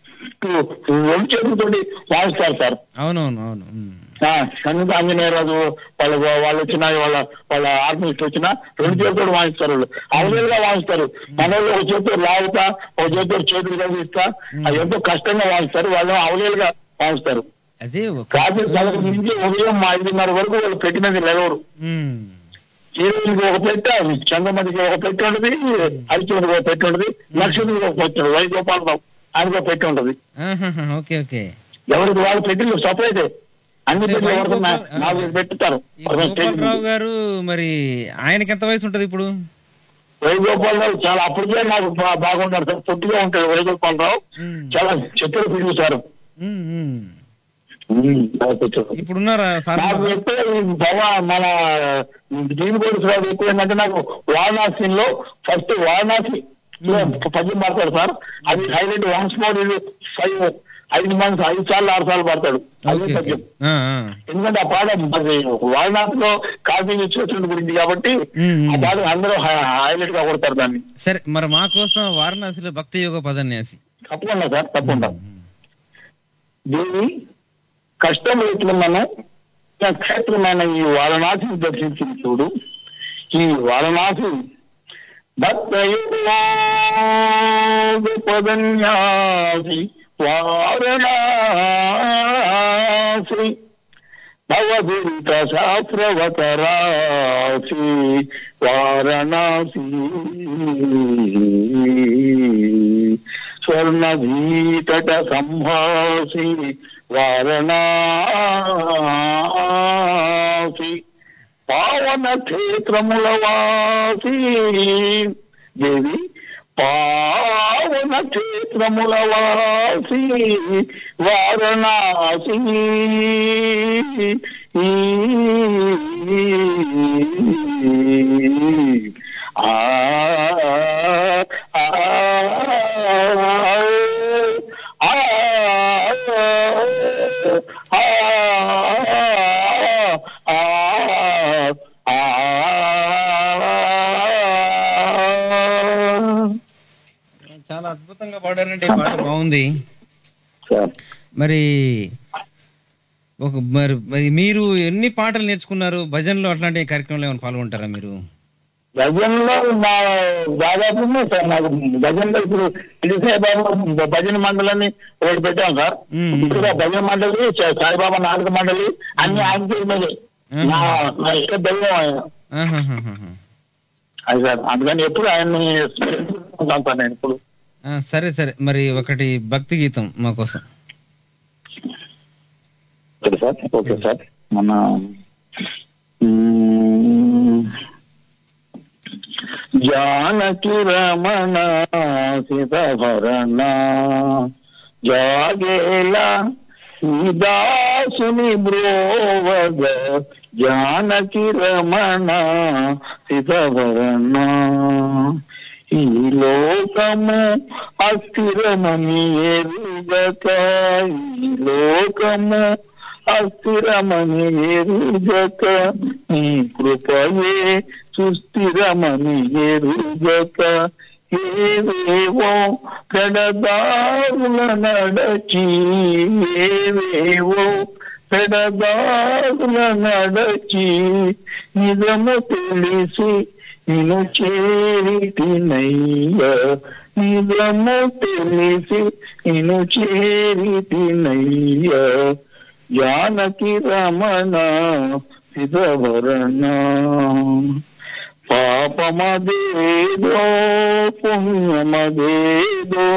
రెండు చేతులతోటి వాయిస్తారు సార్ అవునవును అవును ఉమ్. ఆ, కనుక ఆంజనేయరాజు వాళ్ళ వాళ్ళు వచ్చిన వాళ్ళ వాళ్ళ ఆర్మిస్ట్ వచ్చిన రెండు చేతులు వాయిస్తారు వాళ్ళు అవలేలుగా వాయిస్తారు మన వాళ్ళు ఒక చేతితో లాగుతా ఒక చేతితో చేతులు కలిగిస్తా అది ఎంతో కష్టంగా వాయిస్తారు వాళ్ళు అవలేలుగా వాయిస్తారు అదే ఒక రాత్రి పదకొండు నుంచి ఉదయం ఐదున్నర వరకు వాళ్ళు పెట్టినది లేవరు ఉమ్. హీరోయిన్కి ఒక పెట్ట చంద్రమతికి ఒక పెట్టి ఉంటది హరిచంద్రకి ఒక పెట్టి ఉంటది నక్షత్రికి ఒక పెట్టి ఉంటది వైగోపాలరావు ఆయనకి ఒక పెట్టి ఉంటది ఆహాహా, ఓకే ఓకే ఎవరికి వాళ్ళు పెట్టి సపరేట్ అన్ని అంటే పెట్టి ఎవరికి నా- వైగోపాల్- నాలుగు పెట్టుతారు ఈ గోపాలరావు గారు మరి ఆయనకి ఎంత వయసు ఉంటది ఇప్పుడు వైగోపాలరావు చాలా అప్పటికే నాకు బా- బాగుంటాడు సార్ పొట్టిగా ఉంటాడు వైగోపాలరావు ఉమ్. చాలా చెట్టులు పిలుస్తారు ఉమ్, ఉమ్. బాగా పెట్టారు. ఇప్పుడున్నారా సార్ నాకు ఎక్కువ ఈ భవ మన దీని కూడా ఎక్కువ ఏంటంటే నాకు వారణాసిలో ఫస్ట్ వారణాసి పద్యం పడతాడు సార్ అది హైలైట్ వన్స్ మోర్ ఇది ఫైవ్ ఐదు మంత్స్ ఐదు సార్లు ఆరు సార్లు పడతాడు అదే ఓకే ఓకే పద్యం ఆ, ఆ. ఎందుకంటే ఆ పాట మరి వారణాసిలో కాఫీ ఇచ్చేటువంటి గురించి కాబట్టి మ్మ్. ఆ పాట అందరూ హైలైట్ గా కొడతారు దాన్ని సరే మరి మా కోసం వారణాసిలో భక్తి యోగ పదన్యాసి తప్పకుండా సార్ తప్పకుండా దేవి కష్టం ఎట్లున్నాను క్షేత్రమైన ఈ వారణాసిని దర్శించింది చూడు ఈ వారణాసి పదన్యాసి వారణాసి భవదురిత శాస్త్రవతరాసి వారణాసి స్వర్ణభీతట సంభాసి వారణాసి పావన క్షేత్రముల వాసి దేవి పావన క్షేత్రముల వాసి వారణాసి ఆ ఆ చాలా అద్భుతంగా పాడారండి ఈ పాట బాగుంది సార్ మరి ఒక మరి మరి మీరు ఎన్ని పాటలు నేర్చుకున్నారు భజనలో అట్లాంటి కార్యక్రమంలో ఏమైనా పాల్గొంటారా మీరు భజనలో నా దాదాపు ఉన్నాయి సార్ నాకు భజనలో ఇప్పుడు బాబా భజన మండలిని ఒకటి పెట్టాం సార్ మ్మ్. ఇప్పుడు ఆ భజన మండలి సా- సాయిబాబా నాటక మండలి అన్ని ఆయన పేరు మీదే. మ్మ్. నా నా ఇష్ట దైవం ఆయన ఆహాహాహాహా. అది సార్ అందుకని ఎప్పుడు ఆయన్ని స్మరించుకుంటాను సార్ నేను ఇప్పుడు ఆ, సరే సరే మరి ఒకటి భక్తి గీతం మా కోసం ఓకే సార్ ఓకే సార్ మన మ్మ్. జానకి రమణ సితభరణ జాగేలా దాసుని బ్రోవగ జానకి రమణ సితభరణ ఈ లోకము అస్థిరమని ఎరుగక ఈ లోకము అస్థిరమని ఎరుగక నీ కృపయే సుస్థిరమని ఎరుగక ఏవేవో పెడదారుల నడచి ఏవేవో పెడదారుల నడచి నిజము తెలిసి నిన్ను చేరితినయ్య నిజము తెలిసి నిన్ను చేరితినయ్య జానకి రమణ సిధవరణ పాపమదేదో పుణ్యమదేదో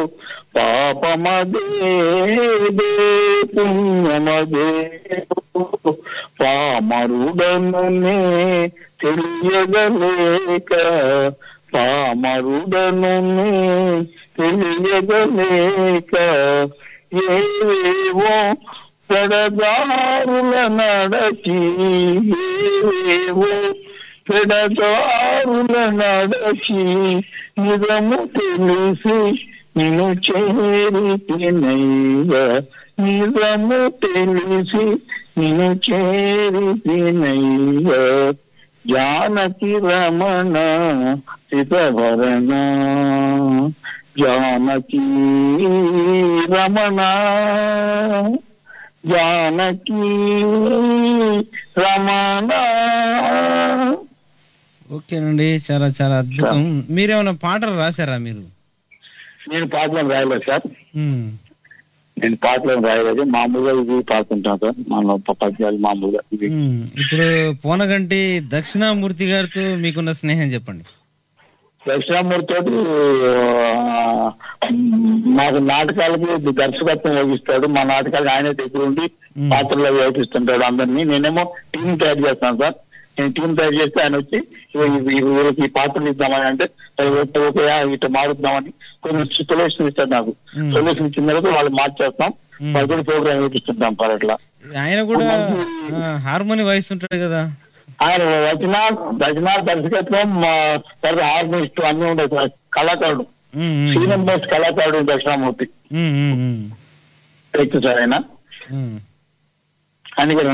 పాపమదేదో పుణ్యమదేదో పామరుడను నే తెలియగలేక పామరుడను నే తెలియగలేక ఏవేవో పెడదారుల నడచి ఏవేవో పెడదారుల నడచి నిజము తెలిసి నిన్ను చేరితినయ్య నిజము తెలిసి నిన్ను చేరితినయ్య జానకి రమణ సితవరణ జానకి రమణ జానకి రమణ ఓకేనండి చాలా చాలా అద్భుతం మీరేమైనా పాటలు రాశారా మీరు నేను పాటలను రాయలేదు సార్ ఉమ్. నేను పాటలను రాయలేదు మామూలుగా ఇది పాడుతుంటాను సార్ మన పద్యాలు మామూలుగా ఇది ఉమ్. ఇప్పుడు పోనగంటి దక్షిణామూర్తి గారితో మీకున్న స్నేహం చెప్పండి దక్షిణామూర్తి తోటి ఆ, మాకు నాటకాలకి దర్శకత్వం వహిస్తాడు మా నాటకాలు ఆయనే దగ్గర ఉండి మ్మ్. పాత్రలో వేపిస్తుంటాడు అందరినీ నేనేమో టీం తయారు చేస్తాను సార్ నేను టీం తయారు చేస్తే ఆయన వచ్చి ఇగో ఇవి- ఇవి వీళ్ళకి ఈ పాత్రలు ఇద్దామని అంటే సరే ఓకే ఓకే ఇట్లా మారుద్దామని కొన్ని సొల్యూషన్ ఇస్తారు నాకు మ్మ్. సొల్యూషన్ ఇచ్చిన తర్వాత వాళ్ళు మార్చేస్తాం మ్మ్. వాళ్ళు కూడా ప్రోగ్రామ్ వేపిస్తుంటాం సార్ అట్లా ఆయన కూడా ఆ, హార్మోని వాయిస్తుంటాడు కదా ఆయన రచన రచన దర్శకత్వం మా తర్వాత ఆర్టిస్ట్ అన్ని ఉండేది సార్ కళాకారుడు ఉమ్, ఉమ్, సీనియర్ బెస్ట్ కళాకారుడు దక్షిణామూర్తి ఉమ్, ఉమ్, ఉమ్, వ్యక్తి సార్ ఆయన ఉమ్. ఆయన కూడా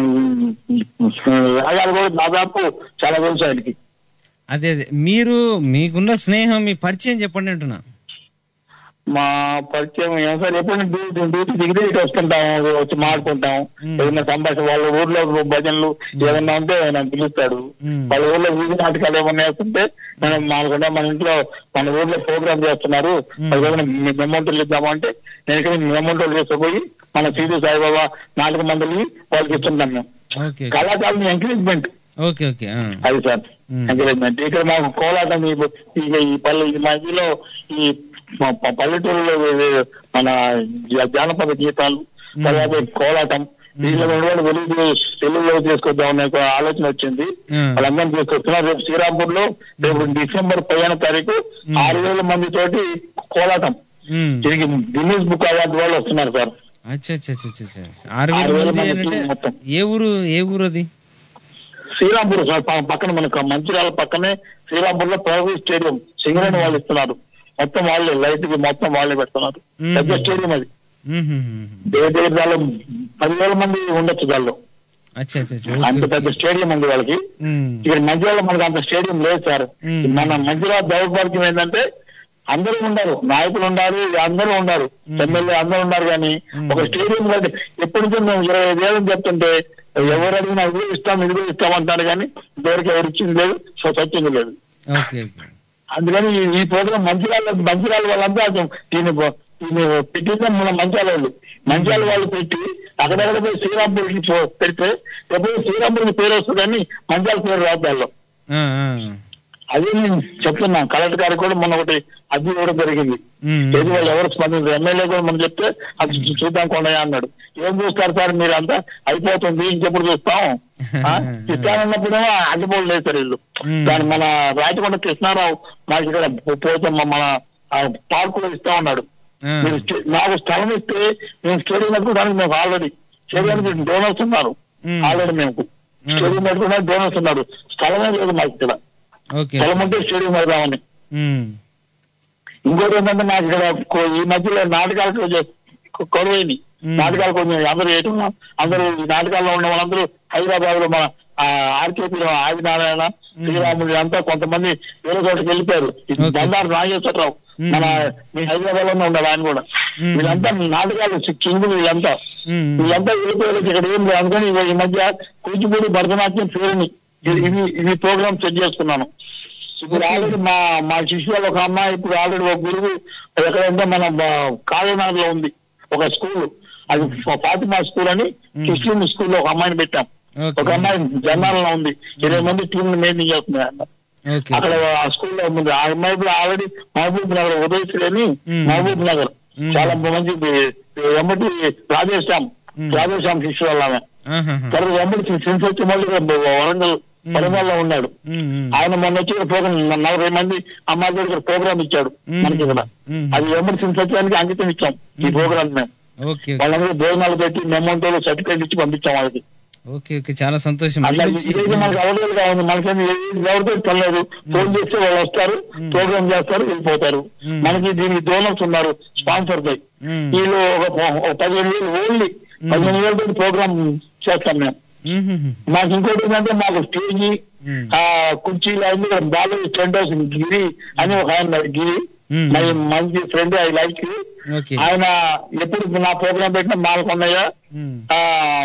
రాగాలు కూడా దాదాపు చాలా తెలుసు ఆయనకి అదే అదే మీరు మీకున్న స్నేహం మీ పరిచయం చెప్పండి అంటున్నా మా పరిచయం ఏం సార్ ఎప్పుడు డ్యూటీ డ్యూటీ దిగితే ఇటు వస్తుంటాం వచ్చి మాడుకుంటాం మ్మ్. ఏదైనా సంభాషణ వాళ్ళ ఊర్లో భజనలు ఏదన్నా ఉంటే నన్ను పిలుస్తాడు మ్మ్. వాళ్ళ ఊర్లో వీధి నాటకాలు ఏమన్నా వేస్తుంటే మనం మానుకుంటే మన ఇంట్లో మన ఊర్లో ప్రోగ్రామ్ చేస్తున్నారు మ్మ్. అది ఏమైనా మెమౌంట్లు ఇద్దామంటే నేను ఇక్కడ మెమౌంట్లు తీసుకుపోయి మన సీదు సాయిబాబా నాలుగు మందిని వాళ్ళకి ఇస్తుంటాం మేము ఓకే కళాకారుని ఎంకరేజ్మెంట్ ఓకే ఓకే ఆ. అది సార్ మ్మ్. ఎంకరేజ్మెంట్ ఇక్కడ మాకు కోలాటం ఈ ఇక ఈ పల్లె ఈ మధ్యలో ఈ ప- ప- పల్లెటూరులో ఈ మన జ- జానపద గీతాలు మ్మ్. తర్వాత ఈ కోలాటం వీళ్ళు రెండు వెలుగు తెలుగులో తీసుకొద్దాం అనే ఒక ఆలోచన వచ్చింది మ్మ్. వాళ్ళందరం తీసుకొస్తున్నారు రేపు శ్రీరాంపూర్ లో రేపు డిసెంబర్ పదిహేను తారీఖు మ్మ్. ఆరు వేల మంది తోటి కోలాటం ఉమ్. దీనికి గిన్నీస్ బుక్ అవార్డు వాళ్ళు వస్తున్నారు సార్ అచ్చా అచ్చా అచ్చా అచ్చా, అచ్చా ఆరు వేల ఆరు వేల మంది మంది అంటే మొత్తం. ఏ ఊరు ఏ ఊరు అది శ్రీరాంపూర్ సార్ ప- పక్కన మనకు మంచిర్యాల పక్కనే శ్రీరాంపూర్ లో ప్రైవేట్ స్టేడియం సింగరేణి వాళ్ళు ఇస్తున్నారు మొత్తం వాళ్ళే లైట్ కి మొత్తం వాళ్ళే పెడుతున్నారు మ్మ్. పెద్ద స్టేడియం అది ఉమ్, ఉమ్, ఉమ్. దగ్గర దగ్గర దానిలో పదివేల మంది ఉండొచ్చు దానిలో అచ్చా అచ్చా అచ్చా అంత ఓకే, పెద్ద ఓకే. స్టేడియం ఉంది వాళ్ళకి ఉమ్. ఇక్కడ మంచిర్యాల మనకు అంత స్టేడియం లేదు సార్ మ్మ్. మన మంచిర్యాల దౌర్భాగ్యం ఏంటంటే అందరూ ఉన్నారు నాయకులు ఉన్నారు అందరూ ఉన్నారు మ్మ్. ఎమ్మెల్యే అందరూ ఉన్నారు కానీ మ్మ్. ఒక స్టేడియం కంటే ఎప్పటి నుంచో మేము ఇరవై ఐదు ఏళ్ళని చెప్తుంటే ఎవరు అడిగినా ఇదిగో ఇస్తాం ఇదిగో ఇస్తాం అంటారు కానీ ఇంతవరకు ఎవరు ఇచ్చింది లేదు సో సత్యంది లేదు ఓకే ఓకే అందుకని ఈ- ఈ ప్రోగ్రాం మంచిర్యాల మంచిర్యాల వాళ్ళంతా అసలు దీన్ని బ- దీన్ని పెట్టిందే మన మంచాల వాళ్ళు మంచాల వాళ్ళు పెట్టి అక్కడెక్కడ పోయి శ్రీరాంపూర్కి పో- పెడితే ఎప్పుడు శ్రీరాంపూర్కి పేరు వస్తుందని మంచాల పేరు రాదు దానిలో ఆ, ఆ. అదే నేను చెప్తున్నాను కలెక్టర్ గారికి కూడా మొన్న ఒకటి అది ఇవ్వడం జరిగింది ఉమ్, ఏది వాళ్ళు ఎవరు స్పందించారు ఎమ్మెల్యే కూడా మనం చెప్తే అది చూ- చూద్దాం కొండయా అన్నాడు ఏం చూస్తారు సార్ మీరంతా అయిపోతుంది ఇంకెప్పుడు చూస్తాం ఆ? ఇస్తానన్నప్పుడేమో అడ్డుపోలు లేసారు వీళ్ళు మ్మ్. దాని మన రాజకొండ కృష్ణారావు మాకు ఇక్కడ పోతే మన పార్కులో ఇస్తా ఉన్నాడు ఆ. మీరు స్టే- నాకు స్థలం ఇస్తే మేము స్టేడియం కట్టుకోవడానికి మేము ఆల్రెడీ స్టేడియానికి డోనర్స్ ఉన్నారు మ్మ్. ఆల్రెడీ మేము స్టేడియం కట్టుకోవడానికి డోనర్స్ ఉన్నారు స్థలమే లేదు మాకు ఇక్కడ ఓకే స్థలం ఉంటే స్టేడియం పెడదామని ఉమ్, ఇంకోటి ఏంటంటే నాకు ఇక్కడ కొ- ఈ మధ్యలో నాటకాలకు కొంచెం కొ- కొరవైంది మ్మ్. నాటకాలు కొంచెం అందరూ ఏటం అందరూ ఈ నాటకాల్లో ఉన్న వాళ్ళందరూ హైదరాబాద్ లో మన ఆర్కేపీలో ఆదినారాయణ శ్రీరాముడు అంతా కొంతమంది వేరే చోటకి వెళ్ళిపోయారు ఈ Okay. బండారు నాగేశ్వరరావు మ్మ్. మన మీ హైదరాబాద్ లోనే ఉండాలి ఆయన కూడా మ్మ్. వీళ్ళంతా నాటకాలు కింగులు వీళ్ళంతా ఉమ్, వీళ్ళంతా వెళ్ళిపోయారు ఇక్కడ ఏం లేదు అనుకుని ఇగో ఈ మధ్య కూచిపూడి భరతనాట్యం పేరుని ఇది ఇది- ఇది ప్రోగ్రామ్ సెట్ చేసుకున్నాను ఇప్పుడు ఆల్రెడీ మా మా శిష్యులు ఒక అమ్మాయి ఇప్పుడు ఆల్రెడీ ఒక గురువు ఎక్కడంటే మన కాళీనగర్ లో ఉంది ఒక స్కూల్ అది ఫ- ఫాతిమా స్కూల్ అని క్రిస్టియన్ స్కూల్ లో ఒక అమ్మాయిని పెట్టాం ఓకే. ఒక అమ్మాయి జనాలలో ఉంది ఇరవై మంది టీం మెయింటైన్ చేస్తుంది ఆయన ఓకే అక్కడ ఆ స్కూల్లో ఉంది ఆ మహబూబ్ ఆల్రెడీ మహబూబ్ నగర్ ఉదయశ్రీ అని మ్మ్. మహబూబ్ నగర్ మ్మ్. చాలా మంచి ఎమ్మటి రాజేశ్యామ్ మ్మ్. రాజేశ్యామ్ శిష్యు వాళ్ళ ఆమె ఆహాహా. తర్వాత ఎమ్మటి సెన్సెస్ మళ్ళీ వరంగల్ వరంగల్లో ఉన్నాడు ఉమ్, ఉమ్. ఆయన మొన్న వచ్చి ప్రోగ్రామ్ నలభై మంది అమ్మాయి దగ్గర ప్రోగ్రామ్ ఇచ్చాడు మ్మ్. మనకి ఇక్కడ మ్మ్. అది ఎమ్మటి సత్యానికి అంకితం ఇచ్చాం ఈ ప్రోగ్రామ్ మేము ఓకే ఓకే. వాళ్ళందరూ భోజనాలు పెట్టి మెమంటో సర్టిఫికేట్ ఇచ్చి పంపించాం వాళ్ళకి ఓకే ఓకే చాలా సంతోషం అట్లా మంచి- ఇదైతే మనకు అవైలబుల్ గా ఉంది మనకేమి ఎవరితో పర్లేదు ఫోన్ చేస్తే వాళ్ళు వస్తారు ప్రోగ్రామ్ చేస్తారు వెళ్ళిపోతారు మ్మ్. మనకి దీనికి డోనర్స్ ఉన్నారు స్పాన్సర్ పై మ్మ్. వీళ్ళు ఒక ఒక పదిహేను వేలు ఓన్లీ పదిహేను వేలతో ప్రోగ్రామ్ చేస్తాం మేము ఉమ్, ఉమ్, ఉమ్. మాకు ఇంకోటి ఏంటంటే మాకు స్టేజ్ మ్మ్. ఆ కుర్చీలు అన్ని బాగా టెంట్ హౌస్ గిరి అని ఒక ఆయన ఉన్నారు, గిరి మ్మ్. మై మంచి ఫ్రెండ్ ఐ లైక్ ఓకే ఆయన ఎప్పుడు నా ప్రోగ్రామ్ పెట్టిన మాలకొండయ్య ఉమ్. ఆ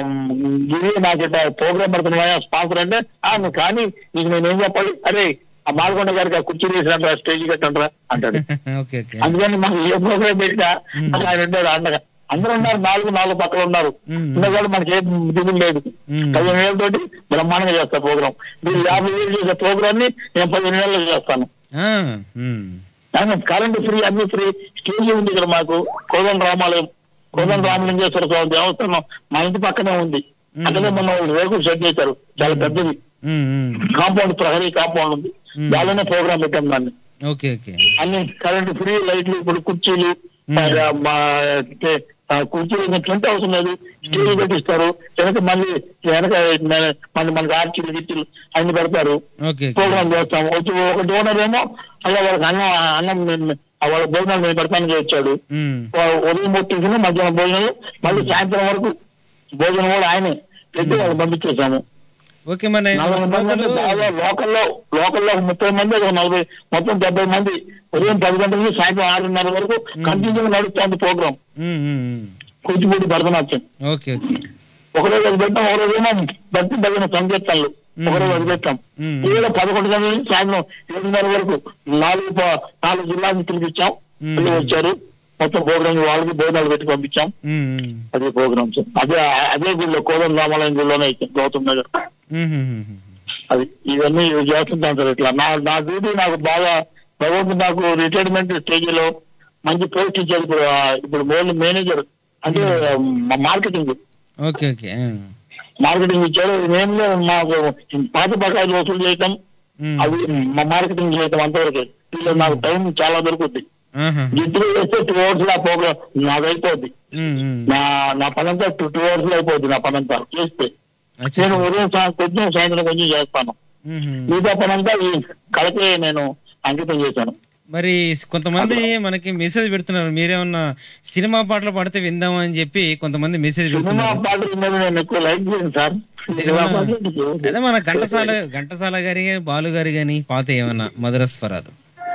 గిరి నాకు ఇట్లా ప్రోగ్రామ్ పెడుతున్నాయా స్పాన్సర్ అంటే ఆ నువ్వు కానీ నీకు నేను ఏం చెప్పాలి అరే ఆ మాలకొండ గారికి ఆ కుర్చీ వేసినట్రా స్టేజ్ కట్టంట్రా అంటాడు ఓకే ఓకే అందుకని మాకు ఏ ప్రోగ్రామ్ పెట్టినా నాకు ఆయన ఉంటాడు అండగా అందరూ ఉన్నారు నాలుగు నాలుగు పక్కల ఉన్నారు మ్మ్. ఉండగా మనకి ఏం దిగులు లేదు మ్మ్. పదిహేను వేలతోటి బ్రహ్మాండంగా చేస్తా ప్రోగ్రామ్ మీరు యాభై వేలు చేసే ప్రోగ్రామ్ ని నేను పదిహేను వేలలో చేస్తాను ఆ, ఉమ్. కానీ కరెంట్ ఫ్రీ అన్ని ఫ్రీ స్టేజ్ ఉంది ఇక్కడ మాకు కోదం రామాలయం కోదం రామలింగేశ్వర స్వామి దేవస్థానం మా ఇంటి పక్కనే ఉంది అక్కడే మొన్న వాళ్ళు రేకులు సెట్ చేశారు చాలా పెద్దది ఉమ్, ఉమ్. కాంపౌండ్ ప్రహరీ కాంపౌండ్ ఉంది మ్మ్. దానిలోనే ప్రోగ్రామ్ పెట్టాం దాన్ని ఓకే ఓకే అన్ని కరెంట్ ఫ్రీ లైట్లు ఇప్పుడు కుర్చీలు మ్మ్. ఆ, మా టే- ఆ, కుర్చీలు టెంట్ హౌస్ ఉన్నది స్టేజ్ పెట్టిస్తారు వెనక మళ్ళీ వెనక మన- మన మనకి ఆర్చీలు గిట్టీలు అన్ని పెడతారు ఓకే ఓకే ప్రోగ్రామ్ చేస్తాం వచ్చి ఒక డోనర్ ఏమో అలా వాళ్ళకి అన్నం అన్నం నేను- ఆ వాళ్ళ భోజనాలు నేను పెడతానని వచ్చాడు ఉమ్. వా- ఉదయం టిఫిన్ మధ్యాహ్నం భోజనాలు మళ్ళీ సాయంత్రం వరకు భోజనం కూడా ఆయనే పెట్టి వాళ్ళు పంపించేశాము ఓకే మన నలభై మంది అంటే బాగా లోకల్లో లోకల్లో ఒక ముప్పై మంది ఒక నలభై మొత్తం డెబ్బై మంది ఉదయం పది గంటల నుంచి సాయంత్రం ఆరున్నర వరకు కంటిన్యూ నడుస్తుంది ప్రోగ్రామ్ ఉమ్, ఉమ్, ఉమ్. కూచిపూడి భరతనాట్యం ఓకే ఓకే ఒకరోజు అది పెట్టాం ఒక రోజు ఏమో భక్తి భజన సంకీర్తనలు ఒకరోజు అది పెట్టాం మ్మ్. ఈవేళ పదకొండు గంటల నుంచి సాయంత్రం ఏడున్నర వరకు నాలుగు ప- నాలుగు జిల్లాలను తిరిగిచ్చాం మ్మ్. మళ్ళీ వచ్చారు మొత్తం ప్రోగ్రామ్ వాళ్ళకి భోజనాలు పెట్టి పంపించాం ఉమ్, ఉమ్. అదే ప్రోగ్రామ్స్ అదే అదే గుళ్ళో కోదం రామాలయం గుళ్ళోనే ఇచ్చాం గౌతమ్ నగర్ ఉమ్, ఉమ్, ఉమ్, ఉమ్. అది ఇవన్నీ ఇవి చేస్తుంటాం సార్ ఇట్లా నా నా డ్యూటీ నాకు బాగా భగవంతుడు నాకు రిటైర్మెంట్ స్టేజ్ లో మంచి పోస్ట్ ఇచ్చారు ఇప్పుడు ఆ, ఇప్పుడు మోల్ మేనేజర్ అంటే మా- మార్కెటింగ్ ఓకే ఓకే ఆ. మార్కెటింగ్ ఇచ్చారు మేము మాకు పాత బకాయిలు వసూలు చేయటం ఉమ్. అవి మా మార్కెటింగ్ చేయటం అంతవరకే వీళ్ళు నాకు టైం చాలా దొరుకుద్ది ఆహా. గిద్దరు వేస్తే టూ అవర్స్ లో ప్రోగ్రామ్ నాకు అయిపోద్ది ఉమ్, ఉమ్. నా నా పనంతా టూ టూ అవర్స్ లో అయిపోద్ది నా పనంతా చేస్తే అచ్చా. నేను ఉదయం సా- కొంచెం సాయంత్రం కొంచెం చేస్తాను ఉమ్, ఉమ్. మిగతా పనంతా ఈ కళకే నేను అంకితం చేశాను మరి కొంతమంది మనకి మెసేజ్ పెడుతున్నారు మీరేమన్నా సినిమా పాటలు పాడితే విందామని చెప్పి కొంతమంది మెసేజ్ సినిమా పెడుతున్నారు పాటలు మీద నేను ఎక్కువ లైక్ చేయను సార్ సినిమా పాటలు ఎందుకు? అదే మన ఘంటసాల ఘంటసాల గారి బాలు గారి గాని పాత ఏమన్నా మధుర స్వరాలు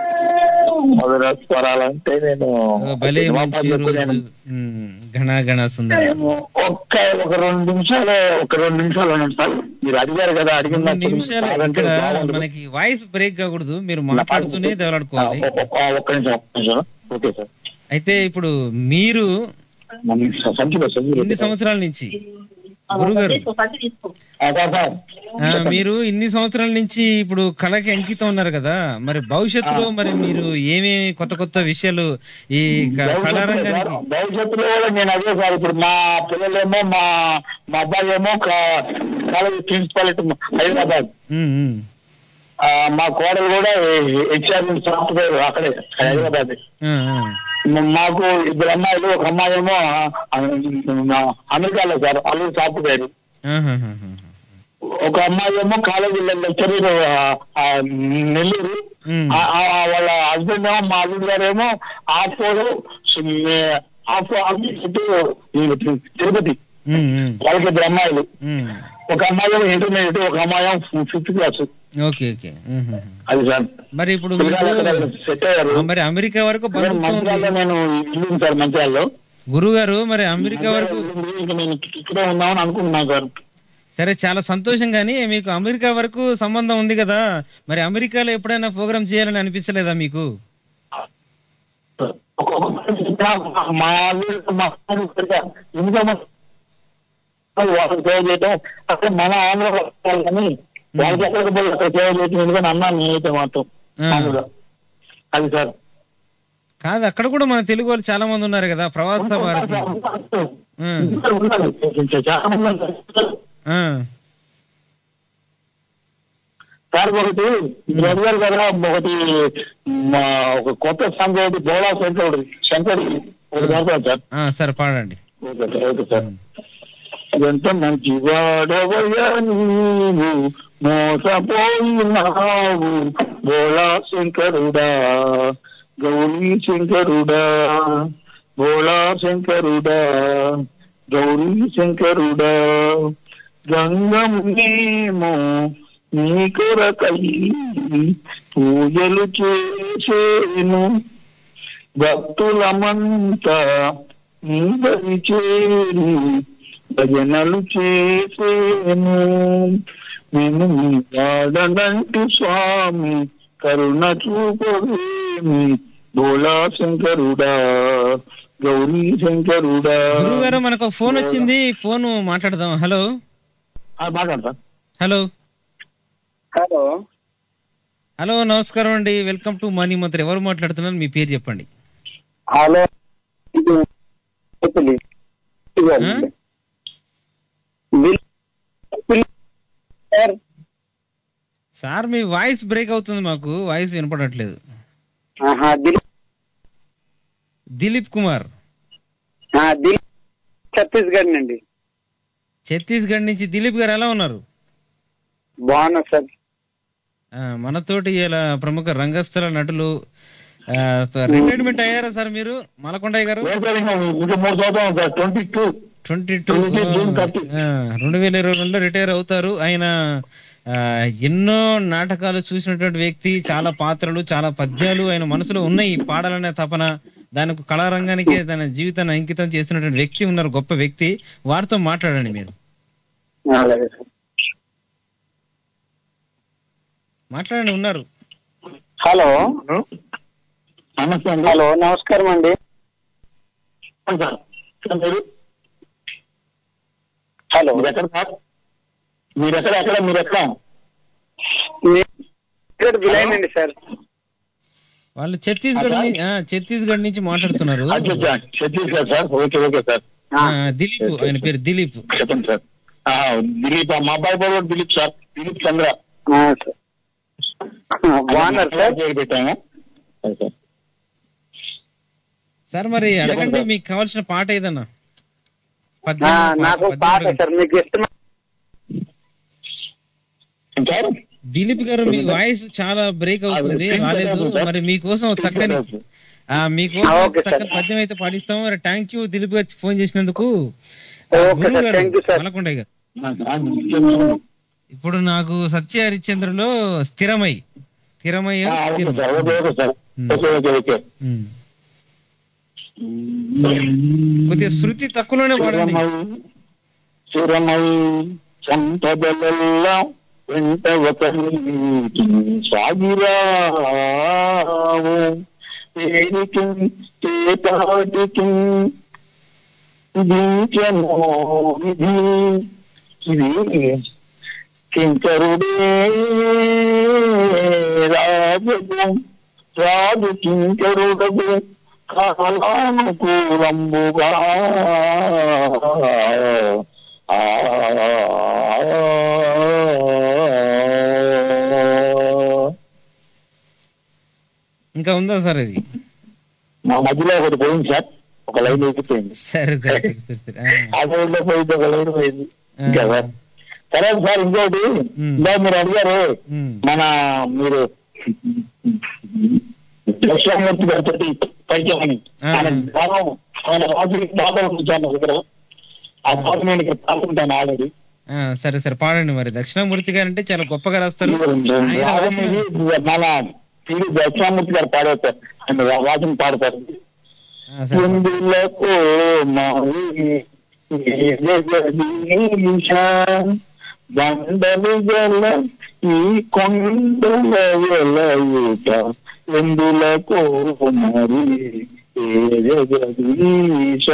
మధుర స్వరాలంటే నేను భలే సినిమా మంచి పాటలు ఎక్కువ రోజు నేను ఉమ్, ఘన ఘన సుందర ఒక్క ఒక రెండు నిమిషాలు ఒక రెండు నిమిషాలు ఉండండి సార్ మీరు అడిగారు కదా అడిగిన రెండు దానికి నిమిషాలు కాదంటే ఇక్కడ బాగుండదు. మనకి వాయిస్ బ్రేక్ కాకూడదు మీరు మాట్లాడుతూనే ఆ, దెవలాడుకోవాలి ఒ- ఒ- ఒక్క నిమిషం ఒక్క నిమిషం ఓకే సార్ అయితే ఇప్పుడు మీరు మన సంచిలో సంచిలో ఎన్ని సంవత్సరాల నుంచి గురుగారు ఆ, సార్, సార్. ఆ, మీరు ఇన్ని సంవత్సరాల నుంచి ఇప్పుడు కళకి అంకితం ఉన్నారు కదా మరి భవిష్యత్తులో మరి మీరు ఏమేమి కొత్త కొత్త విషయాలు ఈ క- భవిష్యత్తులో కళారంగానికి సార్, భవిష్యత్తులో కూడా నేను అదే సార్ ఇప్పుడు మా పిల్లలేమో మా మా అబ్బాయి ఏమో కా- కాలేజ్ ప్రిన్సిపాలిటీ హైదరాబాద్ ఉమ్, ఉమ్. ఆ, మా కోడలు కూడా హెచ్ఆర్ సాఫ్ట్వేర్ అక్కడే హైదరాబాద్ ఆ, ఆ. మ- మాకు ఇద్దరు అమ్మాయిలు ఒక అమ్మాయి ఏమో ఆ, ఆ, అమెరికాలో సార్ అల్లు సాఫ్ట్వేర్ ఆహాహాహా. ఒక అమ్మాయి ఏమో కాలేజీ లెక్చరర్ నెల్లూరు ఉమ్. ఆ- ఆ- వాళ్ళ హస్బెండ్ ఏమో మా అల్లుడు గారు ఏమో ఆఫోడు ఆఫ్ తిరుపతి ఉమ్, ఉమ్. వాళ్ళకి ఇద్దరు అమ్మాయిలు ఉమ్. ఒక అమ్మాయి ఏమో ఇంటర్మీడియట్ ఒక అమ్మాయి ఏమో ఫిఫ్త్ క్లాస్ ఓకే ఓకే ఉమ్, ఉమ్. అది సార్ మరి ఇప్పుడు పిల్లలు అక్కడ మీకు సెట్ అయ్యారు ఆ, మరి అమెరికా వరకు బంధుత్వం మంచిర్యాలలో ఉంది నేను ఇల్లు ఉంది సార్ మంచిర్యాలలో గురువు గారు మరి అమెరికా వరకు ఇంకా నేను ఇక్కడే ఉందామని అనుకుంటున్నాను సార్ సరే చాలా సంతోషం కానీ మీకు అమెరికా వరకు సంబంధం ఉంది కదా మరి అమెరికాలో ఎప్పుడైనా ప్రోగ్రామ్ చేయాలని అనిపించలేదా మీకు ఒక్కొక్క మా అల్లుడు, మా అమ్మాయి ఇక్కడికి ఎందుకో మా వాళ్ళకి సేవ చేయటం అసలు మన ఆంధ్ర కానీ వాళ్ళకి ఎక్కడికి పోయి అక్కడ సేవ చేసిన కానీ అన్నాను నేనైతే మాత్రం ఆ. మామూలుగా. అది సార్ కాదు అక్కడ కూడా మన తెలుగు వాళ్ళు చాలా మంది ఉన్నారు కదా ప్రవాస భారతి ఆ, ఉన్నారు. చాలా మంది ఉన్నారు. ఆ, సార్ ఒకటి మీరు అడిగారు కదా ఒకటి మా ఒక కొత్త సంఘం ఒకటి బోళా శంకరుడు శంకరుడు ఒకటి పెడతాను సార్ ఆ, సరే పాడండి ఓకే సార్ ఓకే సార్ ఎంత మంచి వాడవయ్యా నీవు మోసపోయినావు బోళా శంకరుడా గౌరీ శంకరుడా బోళా శంకరుడా గౌరీ శంకరుడా గంగమేమో నీ కొరకై పూజలు చేసేను భక్తులమంతా నీ దరి చేరి భజనలు చేసేను నేను నీ వాడనంటి స్వామి కరుణ చూపవేమి భోళా శంకరుడా గౌరీ శంకరుడా గురువు గారు మనకు ఫోన్ వచ్చింది ఫోన్ మాట్లాడదాం హలో ఆ, మాట్లాడతా హలో హలో హలో నమస్కారం అండి వెల్కమ్ టు మనీ మంత్రి ఎవరు మాట్లాడుతున్నారు మీ పేరు చెప్పండి హలో ఇది చెప్పండి. ఆ? బిల్- బిల్- సార్ సార్ మీ వాయిస్ బ్రేక్ అవుతుంది మాకు వాయిస్ వినపడట్లేదు ఆహా, దిల్ దిలీప్ కుమార్ ఆ, దిల్ ఛత్తీస్గఢ్ నుండి ఛత్తీస్గఢ్ నుంచి దిలీప్ గారు ఎలా ఉన్నారు బాగున్నా సార్ ఆ, మనతోటి ఇలా ప్రముఖ రంగస్థల నటులు రిటైర్మెంట్ అయ్యారా సార్ మీరు మలకొండయ్య గారు ఏం సార్ ఇంకా ఇంకా మూడు సంవత్సరాలు sir twenty two twenty two June 30. రెండు వేల ఇరవై రెండులో రిటైర్ అవుతారు ఆయన ఆ, ఎన్నో నాటకాలు చూసినటువంటి వ్యక్తి చాలా పాత్రలు చాలా పద్యాలు ఆయన మనసులో ఉన్నాయి పాడాలనే తపన దానికి కళారంగానికి తన జీవితాన్ని అంకితం చేసినటువంటి వ్యక్తి ఉన్నారు గొప్ప వ్యక్తి వారితో మాట్లాడండి మీరు అలాగే సార్ మాట్లాడండి ఉన్నారు హలో నమస్తే అండి హలో నమస్కారం అండి చెప్పండి సార్ సార్ మీరు హలో మీరు ఎక్కడ సార్ మీరు ఎక్కడ ఎక్కడ మీరు ఎక్కడ మీ- ఇక్కడ విలయనండి సార్ వాళ్ళు ఛత్తీస్గఢ్ ని- ఆ, ఛత్తీస్గఢ్ నుంచి మాట్లాడుతున్నారు అచ్చా అచ్చా Chhattisgarh sir okay okay sir ఆ, ఆ, దిలీప్ ఆయన పేరు దిలీప్ చెప్పండి సార్ ఆ, దిలీప్ మా అబ్బాయి పేరు కూడా దిలీప్ సార్ దిలీప్ చంద్ర ఆ, సార్ ఆ, బాగున్నారు సార్ పేరు పెట్టాము సరే సార్ సార్ మరి అడగండి మీకు కావాల్సిన పాట ఏదన్నా ఆ, పద్యం, నాకు పద్యం పాట అడగండి. సార్ మీకు ఇష్టం సార్ దిలీప్ గారు మీ వాయిస్ చాలా బ్రేక్ అవుతుంది అది రాలేదు సార్. మరి మీకోసం ఒక చక్కని ఆ, మీకోసం ఆ, ఒక ఓకే చక్కని సార్. పద్యం అయితే పాటిస్తాం మరి థ్యాంక్ యూ దిలీప్ గారు ఫోన్ చేసినందుకు ఆ, ఓకే గురువు సార్, గారు థ్యాంక్ యూ సార్. మలకొండయ్య గారు ఆ, ఇప్పుడు నాకు సత్య హరిశ్చంద్రలో స్థిరమై స్థిరమై ఓకే స్థిరం సార్ ఓకే ఓకే సార్ ఉమ్. ఓకే ఓకే ఓకే ఉమ్. కొద్దిగా శృతి తక్కువలోనే పాడండి చిరమై సంపదలెల్లా వెంట ఒక నీటి సాగిరావు ఏడికి ఏటాటికి దీచనో విధి ఇది కింకరుడే రాజు రాజు కింకరుడగు కాలానుకూలంబుగా ఆ ఇంకా ఉందా సార్ ఇది మా మధ్యలో ఒకటి పోయింది సార్ ఒక లైన్ ఎక్కిపోయింది సరే సరే సరే, సరే ఆ. ఆ లైన్ లో పోయింది ఒక లైన్ పోయింది ఇంకా సార్ సరే సార్ ఇంకోటి ఉమ్. ఇందా మీరు అడిగారు ఉమ్. మన మీరు దక్షిణామూర్తి గారితో పరిచయం అని ఆ. ఆయన భావం ఆయన రాజుకి బాధ ఉంచాను దగ్గర ఆ బాధ నేను ఇక్కడ పాల్గొంటాను ఆల్రెడీ ఆ, సరే సరే పాడండి మరి దక్షిణామూర్తి గారు అంటే చాలా గొప్పగా రాస్తారు ఆయన రాసిన- మన తిరిగి దక్షిణామూర్తి గారు పాడతారు ఆయన వాచన పాడతారు ఆ, సరే పాడండి. ఎందులకు మాయి జగదీశ దండలు గల ఈ కొండల వెలయుట ఎందులకు మరి ఏ జగదీశ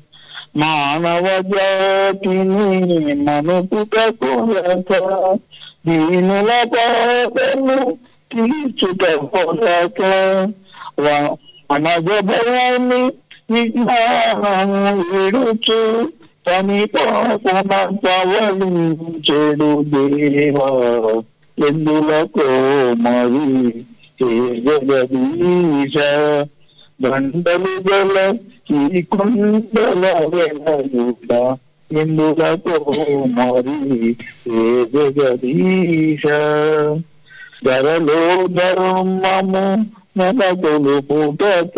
మానవ జాతిని మనుపుట కొలక దీనుల పాపను తీర్చుట కొరక అనగ భయాన్ని విజ్ఞానము విడుచు పని పాపన పవలించెడు దేవా ఎందులకో మరి హే జగదీశ దండలు గల ఈ కొండల వెలయుట ఎందులకో మరి హే జగదీశ ధరలో ధర్మము నెలకొలు పుటక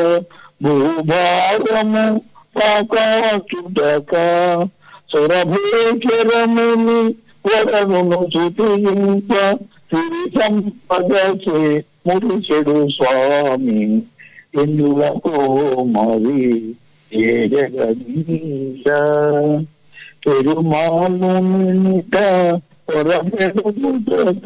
భూభారము పాకాచుటక సురభేశ్వరముని వరమును చుతింప సిరి సంపదచే మురిచెడు స్వామి ఎందులకు మరి ఏ జగదీశ పెరుమాను నిట పొరపెడుట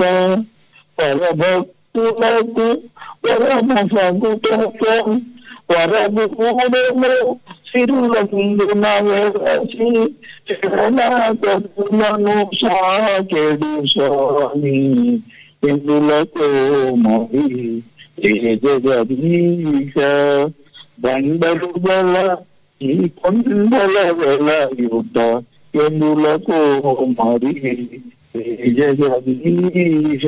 పరభక్తులకు పరమ సగుటక వరముడము సిరుల ముందు నవసి శరణాగతులను సాకెడు స్వామి ఎందులకు మరి ఏ జగదీశ దండలు గల ఈ కొండల వెల యుట ఎందులకు మరి ఏ జగదీశ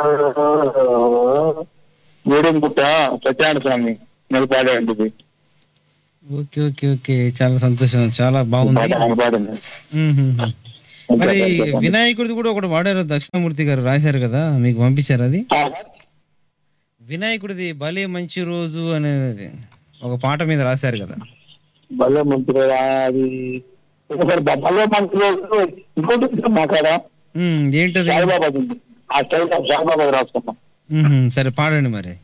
గూడెం పుట్ట సత్యాన స్వామి నిలబడండి ఓకే ఓకే ఓకే చాలా సంతోషం చాలా బాగుంది పాడండి మ్మ్, మ్మ్, మ్మ్. మరి వినాయకుడిది కూడా ఒకటి వాడారు దక్షిణామూర్తి గారు రాశారు కదా మీకు పంపించారు అది వినాయకుడిది భలే మంచి రోజు అనేది ఒక పాట మీద రాశారు కదా భలే మంత్రి అది ఒకసారి భలే మంత్రి ఇంకోటి ఉంది మా కాడ మ్మ్, ఏంటది సాయిబాబా ఉంది ఆ స్టైల్ సాయిబాబా రాసుకున్నాం మ్మ్, సరే పాడండి మరి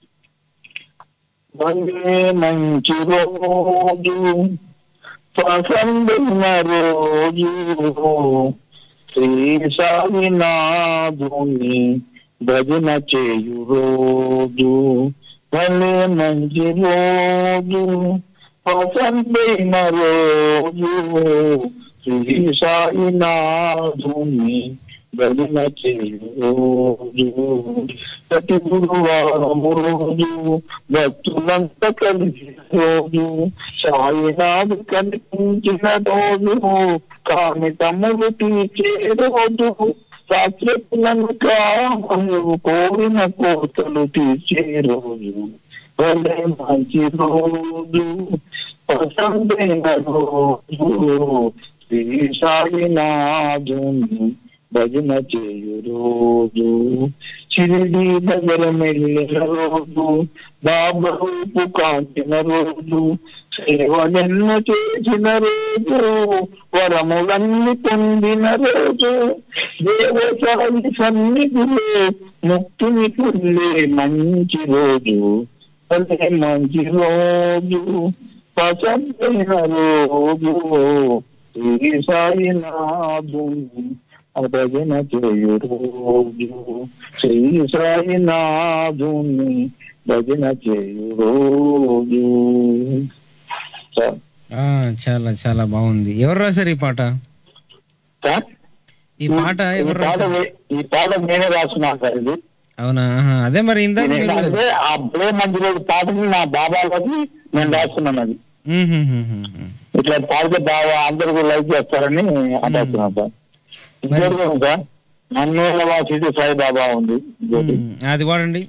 భలే మంచి రోజు ప్రసన్న రోజు శ్రీ సాయినాథుని భజన చేయు రోజు భలే మంచి రోజు ప్రసన్న రోజు శ్రీ సాయినాథుని భజన చేయు రోజు ప్రతి గురువారము రోజు భక్తులంతా కలిసి రోజు సాయినాథు కనిపించిన రోజు కామితములు తీర్చే రోజు రాత్రిపులను కామలు కోరిన కోతలు తీర్చే రోజు భలే మంచి రోజు ప్రసన్న రోజు శ్రీ సాయినాథుని భజన చేయు రోజు షిరిడి దగ్గర మెల్లిన రోజు బాబా రూపు కాంచిన రోజు సేవలెన్ను చేసిన రోజు వరములన్నీ పొందిన రోజు దేవసాయి సన్నిధిలో ముక్తిని పొందే మంచి రోజు అదే మంచి రోజు పసందైన రోజు శ్రీ సాయినాథుని భజన చేయు రోజు శ్రీ సాయినాథుని భజన చేయు రోజు సార్ ఆ చాలా చాలా బాగుంది ఎవరు రాశారు ఈ పాట సార్ ఈ పాట ఈ ఎవరు పాట రాశారు నే- ఈ పాట నేనే రాసుకున్నాను సార్ ఇది అవునా ఆహా. అదే మరి ఇందాక నేను మీరు- అంటే ఆ బ్లే మంచి రోజు పాటని నా బాబాలకి నేను రాసుకున్నాను అది మ్మ్, మ్మ్, మ్మ్, మ్మ్, మ్మ్. ఇట్లా పాడితే బాగా అందరు కూడా లైక్ చేస్తారని రాసుకున్నాను సార్ ఇంకోటి కూడా ఉంది సార్ నన్ను వాసి సాయిబాబా ఉంది ఇంకోటి. మ్మ్, అది వాడండి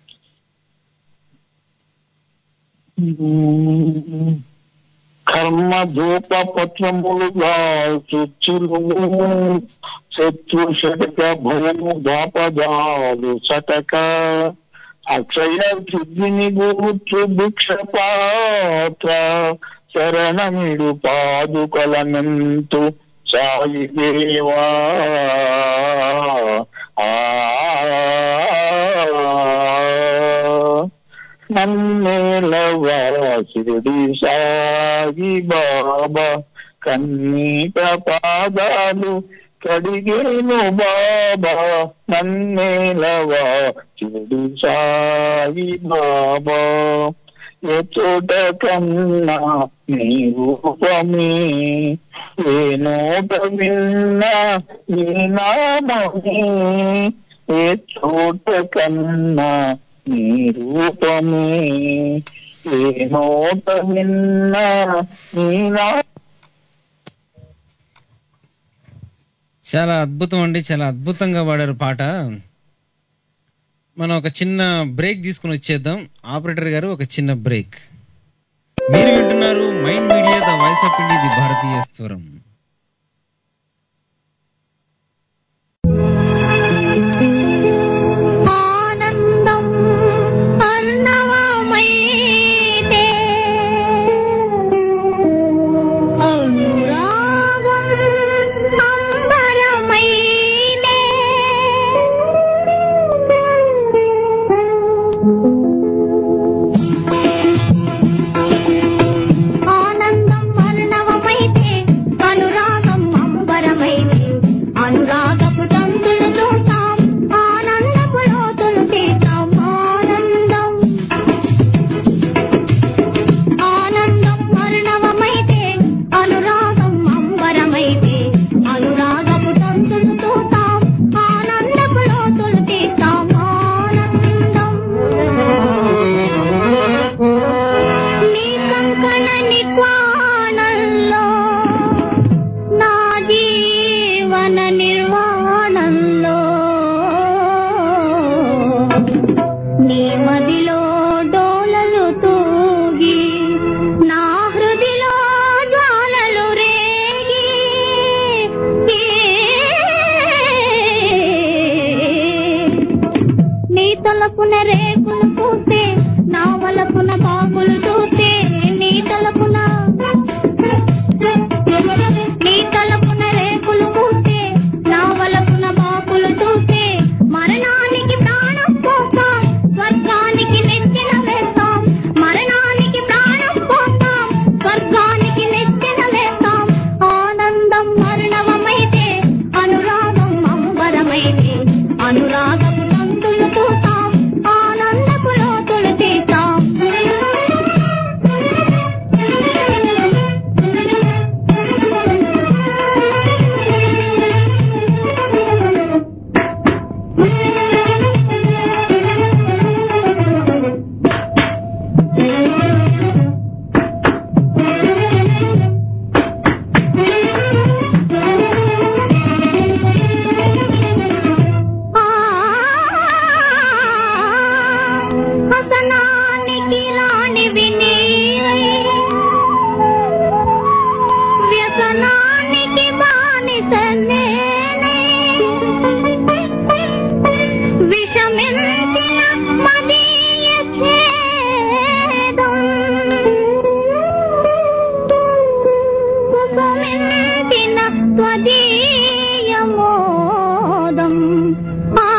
కర్మ ధూప పత్రములుగా చుచ్చులు శత్రు శతక భూము దాపదాలు సతక అక్షయ సిద్ధిని గూర్చు భిక్ష పాత్ర శరణమిడు పాదుకలనంతు సాయి దేవా ఆ నన్నేలవరా శిరుడి సాయి బాబా కన్నీట పాదాలు కడిగేను బాబా నన్నేలవా శిరుడి సాయి బాబా ఏ చోట కన్నా నీ రూపమే ఏ నోట విన్నా నీ నామమే ఏ చోట కన్నా నీ రూపమే ఏ నోట విన్నా నీ నా చాలా అద్భుతం అండి చాలా అద్భుతంగా పాడారు పాట మనం ఒక చిన్న బ్రేక్ తీసుకుని వచ్చేద్దాం ఆపరేటర్ గారు ఒక చిన్న బ్రేక్ మీరు వింటున్నారు mind media the voice of India the భారతీయ స్వరం ఆనందం అర్ణవమైతే అనురాగం అంబరమైనే ఆనందం అర్ణవమైతే అనురాగం అంబరమైతే అనురాగపు తంతులు చూస్తాం ఆనందపు లోతులు తీస్తాం ఆనందం ఆనందం మరణవమైతే అనురాగం అంబరమైతే అనురాగపు తంతులు చూస్తాం ఆనందపు లోతులు తీస్తాం ఆనందం నీ కంకణ నిక్వాణంలో నా జీవన నిర్వాణంలో నీ మదిలో డోలలు తూగి నా హృదిలో జ్వాలలు రేగి నీ తలపున రేకులు పూస్తే నా వలపున బాకులు చూస్తే నీ తలపున నీ తలపున రేకులు పూస్తే నా వలపున బాకులు చూస్తే మరణానికి ప్రాణం పోతాం స్వర్గానికి నెచ్చిన వేస్తాం మరణానికి ప్రాణం పోతాం స్వర్గానికి నెచ్చిన వేస్తాం ఆనందం మరణవమైతే అనురాగం అంబరమైతే అనురాగపు తంతులు చూస్తాం ఆనందపు లోతులు తీస్తాం హసనానికి రాణివి నీవై వ్యసనానికి బానిస నేనై విషమించిన మదీయ ఛేదం కుసుమించిన త్వదీయ మోదం ఆ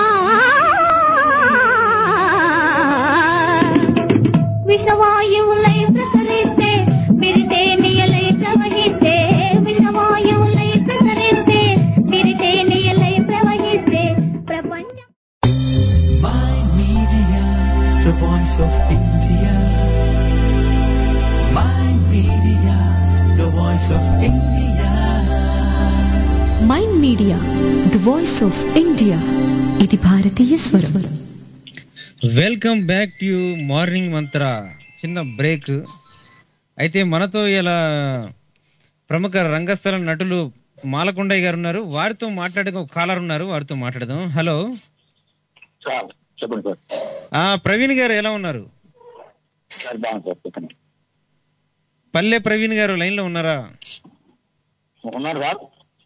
విషవాయువులై ప్రసరిస్తే విరితే నియలై ప్రవహిస్తే విషవాయువులై ప్రసరిస్తే విరితే నియలై ప్రవహిస్తే ప్రపంచం Mind Media, the voice of India. Mind Media, the voice of India. Mind media the voice of India ఇది భారతీయ స్వరం వెల్కమ్ బ్యాక్ టు మార్నింగ్ మంత్ర చిన్న బ్రేక్ అయితే మనతో ఇలా ప్రముఖ రంగస్థల నటులు మాలకొండయ్య గారు ఉన్నారు వారితో మాట్లాడే ఒక కాలర్ ఉన్నారు వారితో మాట్లాడదాం హలో సార్ చెప్పండి సార్ ఆ ప్రవీణ్ గారు ఎలా ఉన్నారు సార్ బాగుంది సార్ చెప్పండి పల్లె ప్రవీణ్ గారు లైన్ లో ఉన్నారా ఉన్నారు సార్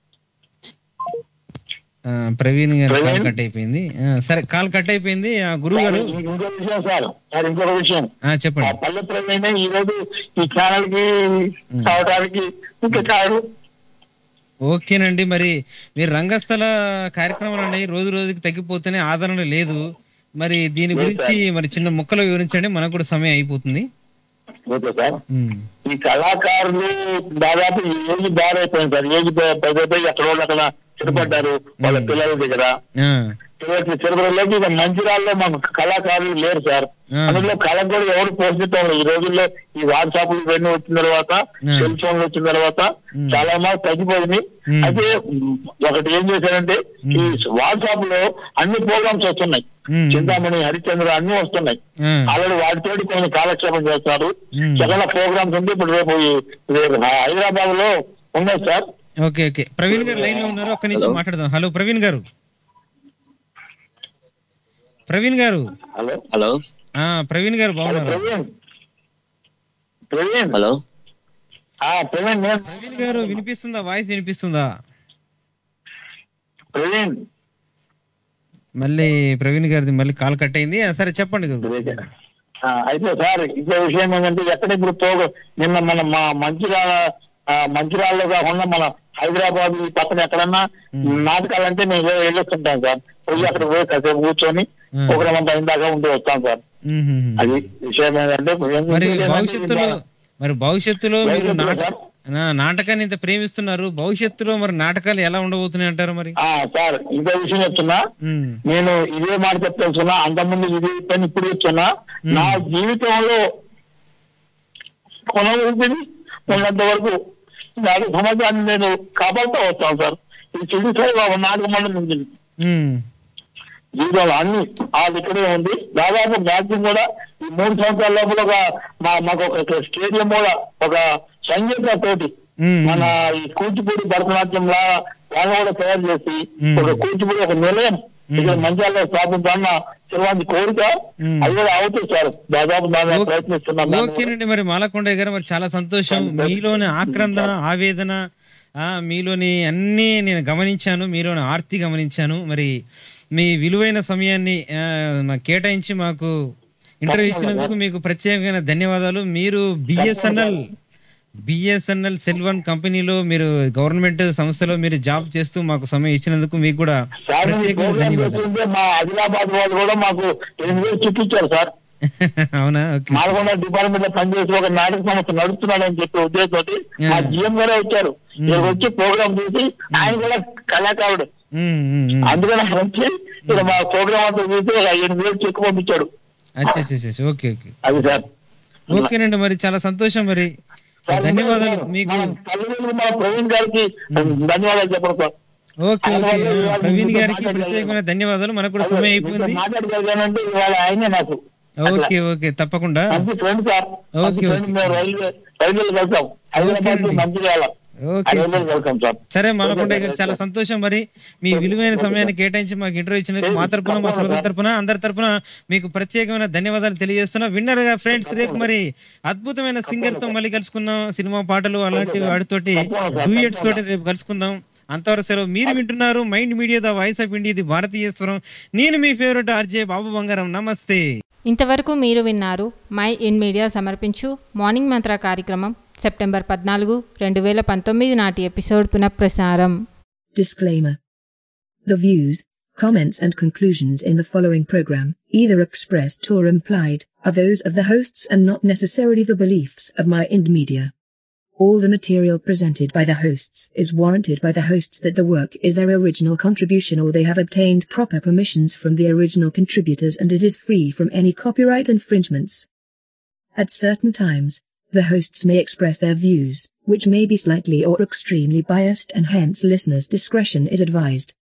ఆ, ప్రవీణ్ గారు కాల్ ప్రవీణ్? కట్ అయిపోయింది ఆ, సరే కాల్ కట్ అయిపోయింది ఆ గురువు గారు ఇంకో విషయం సార్ సార్ ఇంకొక విషయం ఆ, ఆ చెప్పండి పల్లె ప్రవీణ ఈ రోజు ఈ ఛానల్ కి కావడానికి ఇంకా కాదు ఓకేనండి మరి మీరు రంగస్థల కార్యక్రమాలు అనేవి రోజు రోజుకి తగ్గిపోతేనే ఆదరణ లేదు మరి దీని లేదు గురించి మరి చిన్న ముక్కలు వివరించండి మనకు కూడా సమయం అయిపోతుంది ఓకే సార్ ఉమ్, ఈ కళాకారులు దాదాపు ఏజ్ బాగా అయిపోయింది సార్ ఏజ్ పెద్దపై ఎక్కడ వాళ్ళు అక్కడ స్థిరపడ్డారు వాళ్ళ మ్మ్. పిల్లల దగ్గర ఆ, తిరుపతిలోకి ఇక మంచిరాల్లో మాకు కళాకారులు లేరు సార్ ఆ. అందులో కళకు కూడా ఎవరు పోషిస్తాం లేదు. ఈ రోజుల్లో ఈ వాట్సాప్లు ఇవన్నీ వచ్చిన తర్వాత ఆ. సెల్ ఫోన్లు వచ్చిన తర్వాత ఉమ్. చాలా మంది తగ్గిపోయింది ఉమ్. అయితే ఉమ్, ఒకటి ఏం చేశారంటే ఈ వాట్సాప్ లో అన్ని ప్రోగ్రామ్స్ వస్తున్నాయి ఉమ్. చింతామణి హరిచంద్ర అన్ని వస్తున్నాయి ఆ. ఆల్రెడీ వాటితోటి కొన్ని కాలక్షేపం చేస్తారు ఉమ్. చాలా ప్రోగ్రామ్స్ ఉంది ఇప్పుడు రేపు ఈ- రేపు హైదరాబాద్ లో ఉన్నాయి సార్ ఓకే ఓకే ప్రవీణ్ గారు లైన్ లో ఉన్నారు ఒక్క నిమిషం మాట్లాడదాం హలో ప్రవీణ్ గారు ప్రవీణ్ గారు హలో హలో ఆ ప్రవీణ్ గారు హలో బాగున్నారా ప్రవీణ్ ప్రవీణ్ హలో ఆ, ప్రవీణ్ నేను ప్రవీణ్ గారు వినిపిస్తుందా వాయిస్ వినిపిస్తుందా ప్రవీణ్ మళ్ళీ ప్రవీణ్ గారిది మళ్ళీ కాల్ కట్ అయింది ఆ, సరే చెప్పండి గురు ఆ, అయితే సార్ ఇంకో విషయం ఏంటంటే ఎక్కడ ఇప్పుడు పోగ నిన్న మన మా మంచిర్యాల ఆ, మంచిర్యాలలో కాకుండా మన హైదరాబాద్ ఈ పక్కన ఎక్కడన్నా నాటకాలంటే నేను వెళ్ళి- వెళ్ళొస్తుంటాను సార్ పోయి అక్కడ పోయి కాసేపు కూర్చొని Hmm. ప్రోగ్రామ్ అంతా ఇందాక ఉండి వస్తాం సార్ మ్మ్, మ్మ్, మ్మ్. అది విషయం ఏంటంటే ఏం- మరి ఏంటంటే భవిష్యత్తులో మరి భవిష్యత్తులో మీరు భవిష్యత్తులో నాట సార్? నా- నాటకాన్ని ఇంత ప్రేమిస్తున్నారు భవిష్యత్తులో మరి నాటకాలు ఎలా ఉండబోతున్నాయి అంటారు మరి ఆ, సార్ ఇంకో విషయం చెప్తున్నా మ్మ్. నేను ఇదే మాట చెప్తున్నా అంతకుముందు ఇది చెప్పాను ఇప్పుడు చెప్తున్నా Hmm. నా జీవితంలో కొన ఊపిరి ఉన్నంత వరకు నాలుగు సమాజాన్ని నేను కాపాడుతూ వస్తాను సార్ ఈ చెడు సాయి నాలుగు మండలం ఉంది మ్మ్. జీవితంలో అన్ని అది ఇక్కడే ఉంది దాదాపు మ్యాక్సిమం కూడా ఈ మూడు సంవత్సరాల లోపల ఒక మా మాకు ఒక స్టేడియం కూడా ఒక సంగీత తోటి మ్మ్. మన ఈ కూచిపూడి భరతనాట్యం లా వాళ్ళు కూడా తయారు చేసి మ్మ్. ఒక కూచిపూడి ఒక నిలయం ఇక్కడ మంచాల్లో స్థాపించాలన్న చిరవాంటి కోరిక మ్మ్. అది కూడా అవుతుంది సార్ దాదాపు దాని ఓకే- ప్రయత్నిస్తున్నాం దాన్ని కూడా. ఓకేనండి మరి మాలకొండయ్య గారు మరి చాలా సంతోషం మీలోని ఆక్రందన ఆవేదన ఆ మీలోని అన్ని నేను గమనించాను మీలోని ఆర్తి గమనించాను మరి మీ విలువైన సమయాన్ని ఆ, మాకు కేటాయించి మాకు ఇంటర్వ్యూ ఇచ్చినందుకు మీకు ప్రత్యేకమైన ధన్యవాదాలు మీరు బిఎస్ఎన్ఎల్ బిఎస్ఎన్ఎల్ సెల్ వన్ కంపెనీలో మీరు గవర్నమెంట్ సంస్థలో మీరు జాబ్ చేస్తూ మాకు సమయం ఇచ్చినందుకు మీకు కూడా సార్ ఈ ప్రత్యేకమైన ప్రోగ్రామ్ ధన్యవాదాలు చేస్తుంటే మా ఆదిలాబాద్ వాళ్ళు కూడా మాకు ఎనిమిది వేలు చూపించారు సార్ అవునా ఓకే మాల్గొండ డిపార్ట్మెంట్ లో పనిచేసి ఒక నాటక సంస్థ నడుపుతున్నాడని చెప్పి ఉద్దేశంతో మా జిఎం గారే వచ్చారు ఇక్కడికి వచ్చి ప్రోగ్రామ్ చూసి ఆయన కూడా కళాకారుడు ఉమ్, ఉమ్, ఉమ్. అందుకని ఆయన వచ్చి ఇక్కడ మా ప్రోగ్రామ్ అంతా చూసి ఒక ఎనిమిది వేలు చెక్ పంపించాడు అచ్చా అచ్చా, అచ్చా, ఓకే ఓకే అది సార్ ఓకేనండి మరి చాలా సంతోషం మరి సార్, ధన్యవాదాలు మన మీకు తల్లిదండ్రులు మా ప్రవీణ్ గారికి ధన్యవాదాలు చెప్పడం సార్ ఓకే ఆయన ఓకే వల్ల ఇవాళ ప్రవీణ్ మీతో గారికి మాట్లాడగలిగాను. ప్రత్యేకమైన ధన్యవాదాలు మనకు కూడా సమయం అయిపోయింది మాట్లాడగలిగానంటే ఇవాళ ఆయనే నాకు ఓకే ఓకే తప్పకుండా మంచి ఫ్రెండ్ సార్ మంచి ఓకే, ఫ్రెండ్ ఓకే. మేము రైల్వే రైల్వేలో కలిసాం హైదరాబాద్ ఓకేనండి. మంచిగా ఓకే రైల్వేలో కలిసాం సార్ సరే మనకుండే గారు చాలా సంతోషం మరి మీ విలువైన సమయాన్ని కేటాయించి మాకు ఇంటర్వ్యూ ఇచ్చినందుకు మా తరపున మా శ్రోతల తరపున అందరి తరపున మీకు ప్రత్యేకమైన ధన్యవాదాలు తెలియజేస్తున్నా విన్నర్ గా ఫ్రెండ్స్ రేపు మరి అద్భుతమైన సింగర్ తో మళ్ళీ కలుసుకుందాం సినిమా పాటలు అలాంటి వాటితోటి డూయట్స్ తోటి రేపు కలుసుకుందాం అంతవరకు సెలవు మీరు వింటున్నారు mind media the voice of India ఇది భారతీయేశ్వరం నేను మీ ఫేవరెట్ ఆర్జే బాబు బంగారం నమస్తే ఇంతవరకు మీరు విన్నారు మై ఇన్ మీడియా సమర్పించు మార్నింగ్ మంత్ర కార్యక్రమం సెప్టెంబర్ పద్నాలుగు రెండు వేల పంతొమ్మిది నాటి ఎపిసోడ్ పునఃప్రసారం Disclaimer. The views, comments and conclusions in the following program, either expressed or implied, are those of the hosts and not necessarily the beliefs of my Ind Media. All the material presented by the hosts is warranted by the hosts that the work is their original contribution or they have obtained proper permissions from the original contributors and it is free from any copyright infringements. At certain times, the hosts may express their views, which may be slightly or extremely biased and hence listeners' discretion is advised.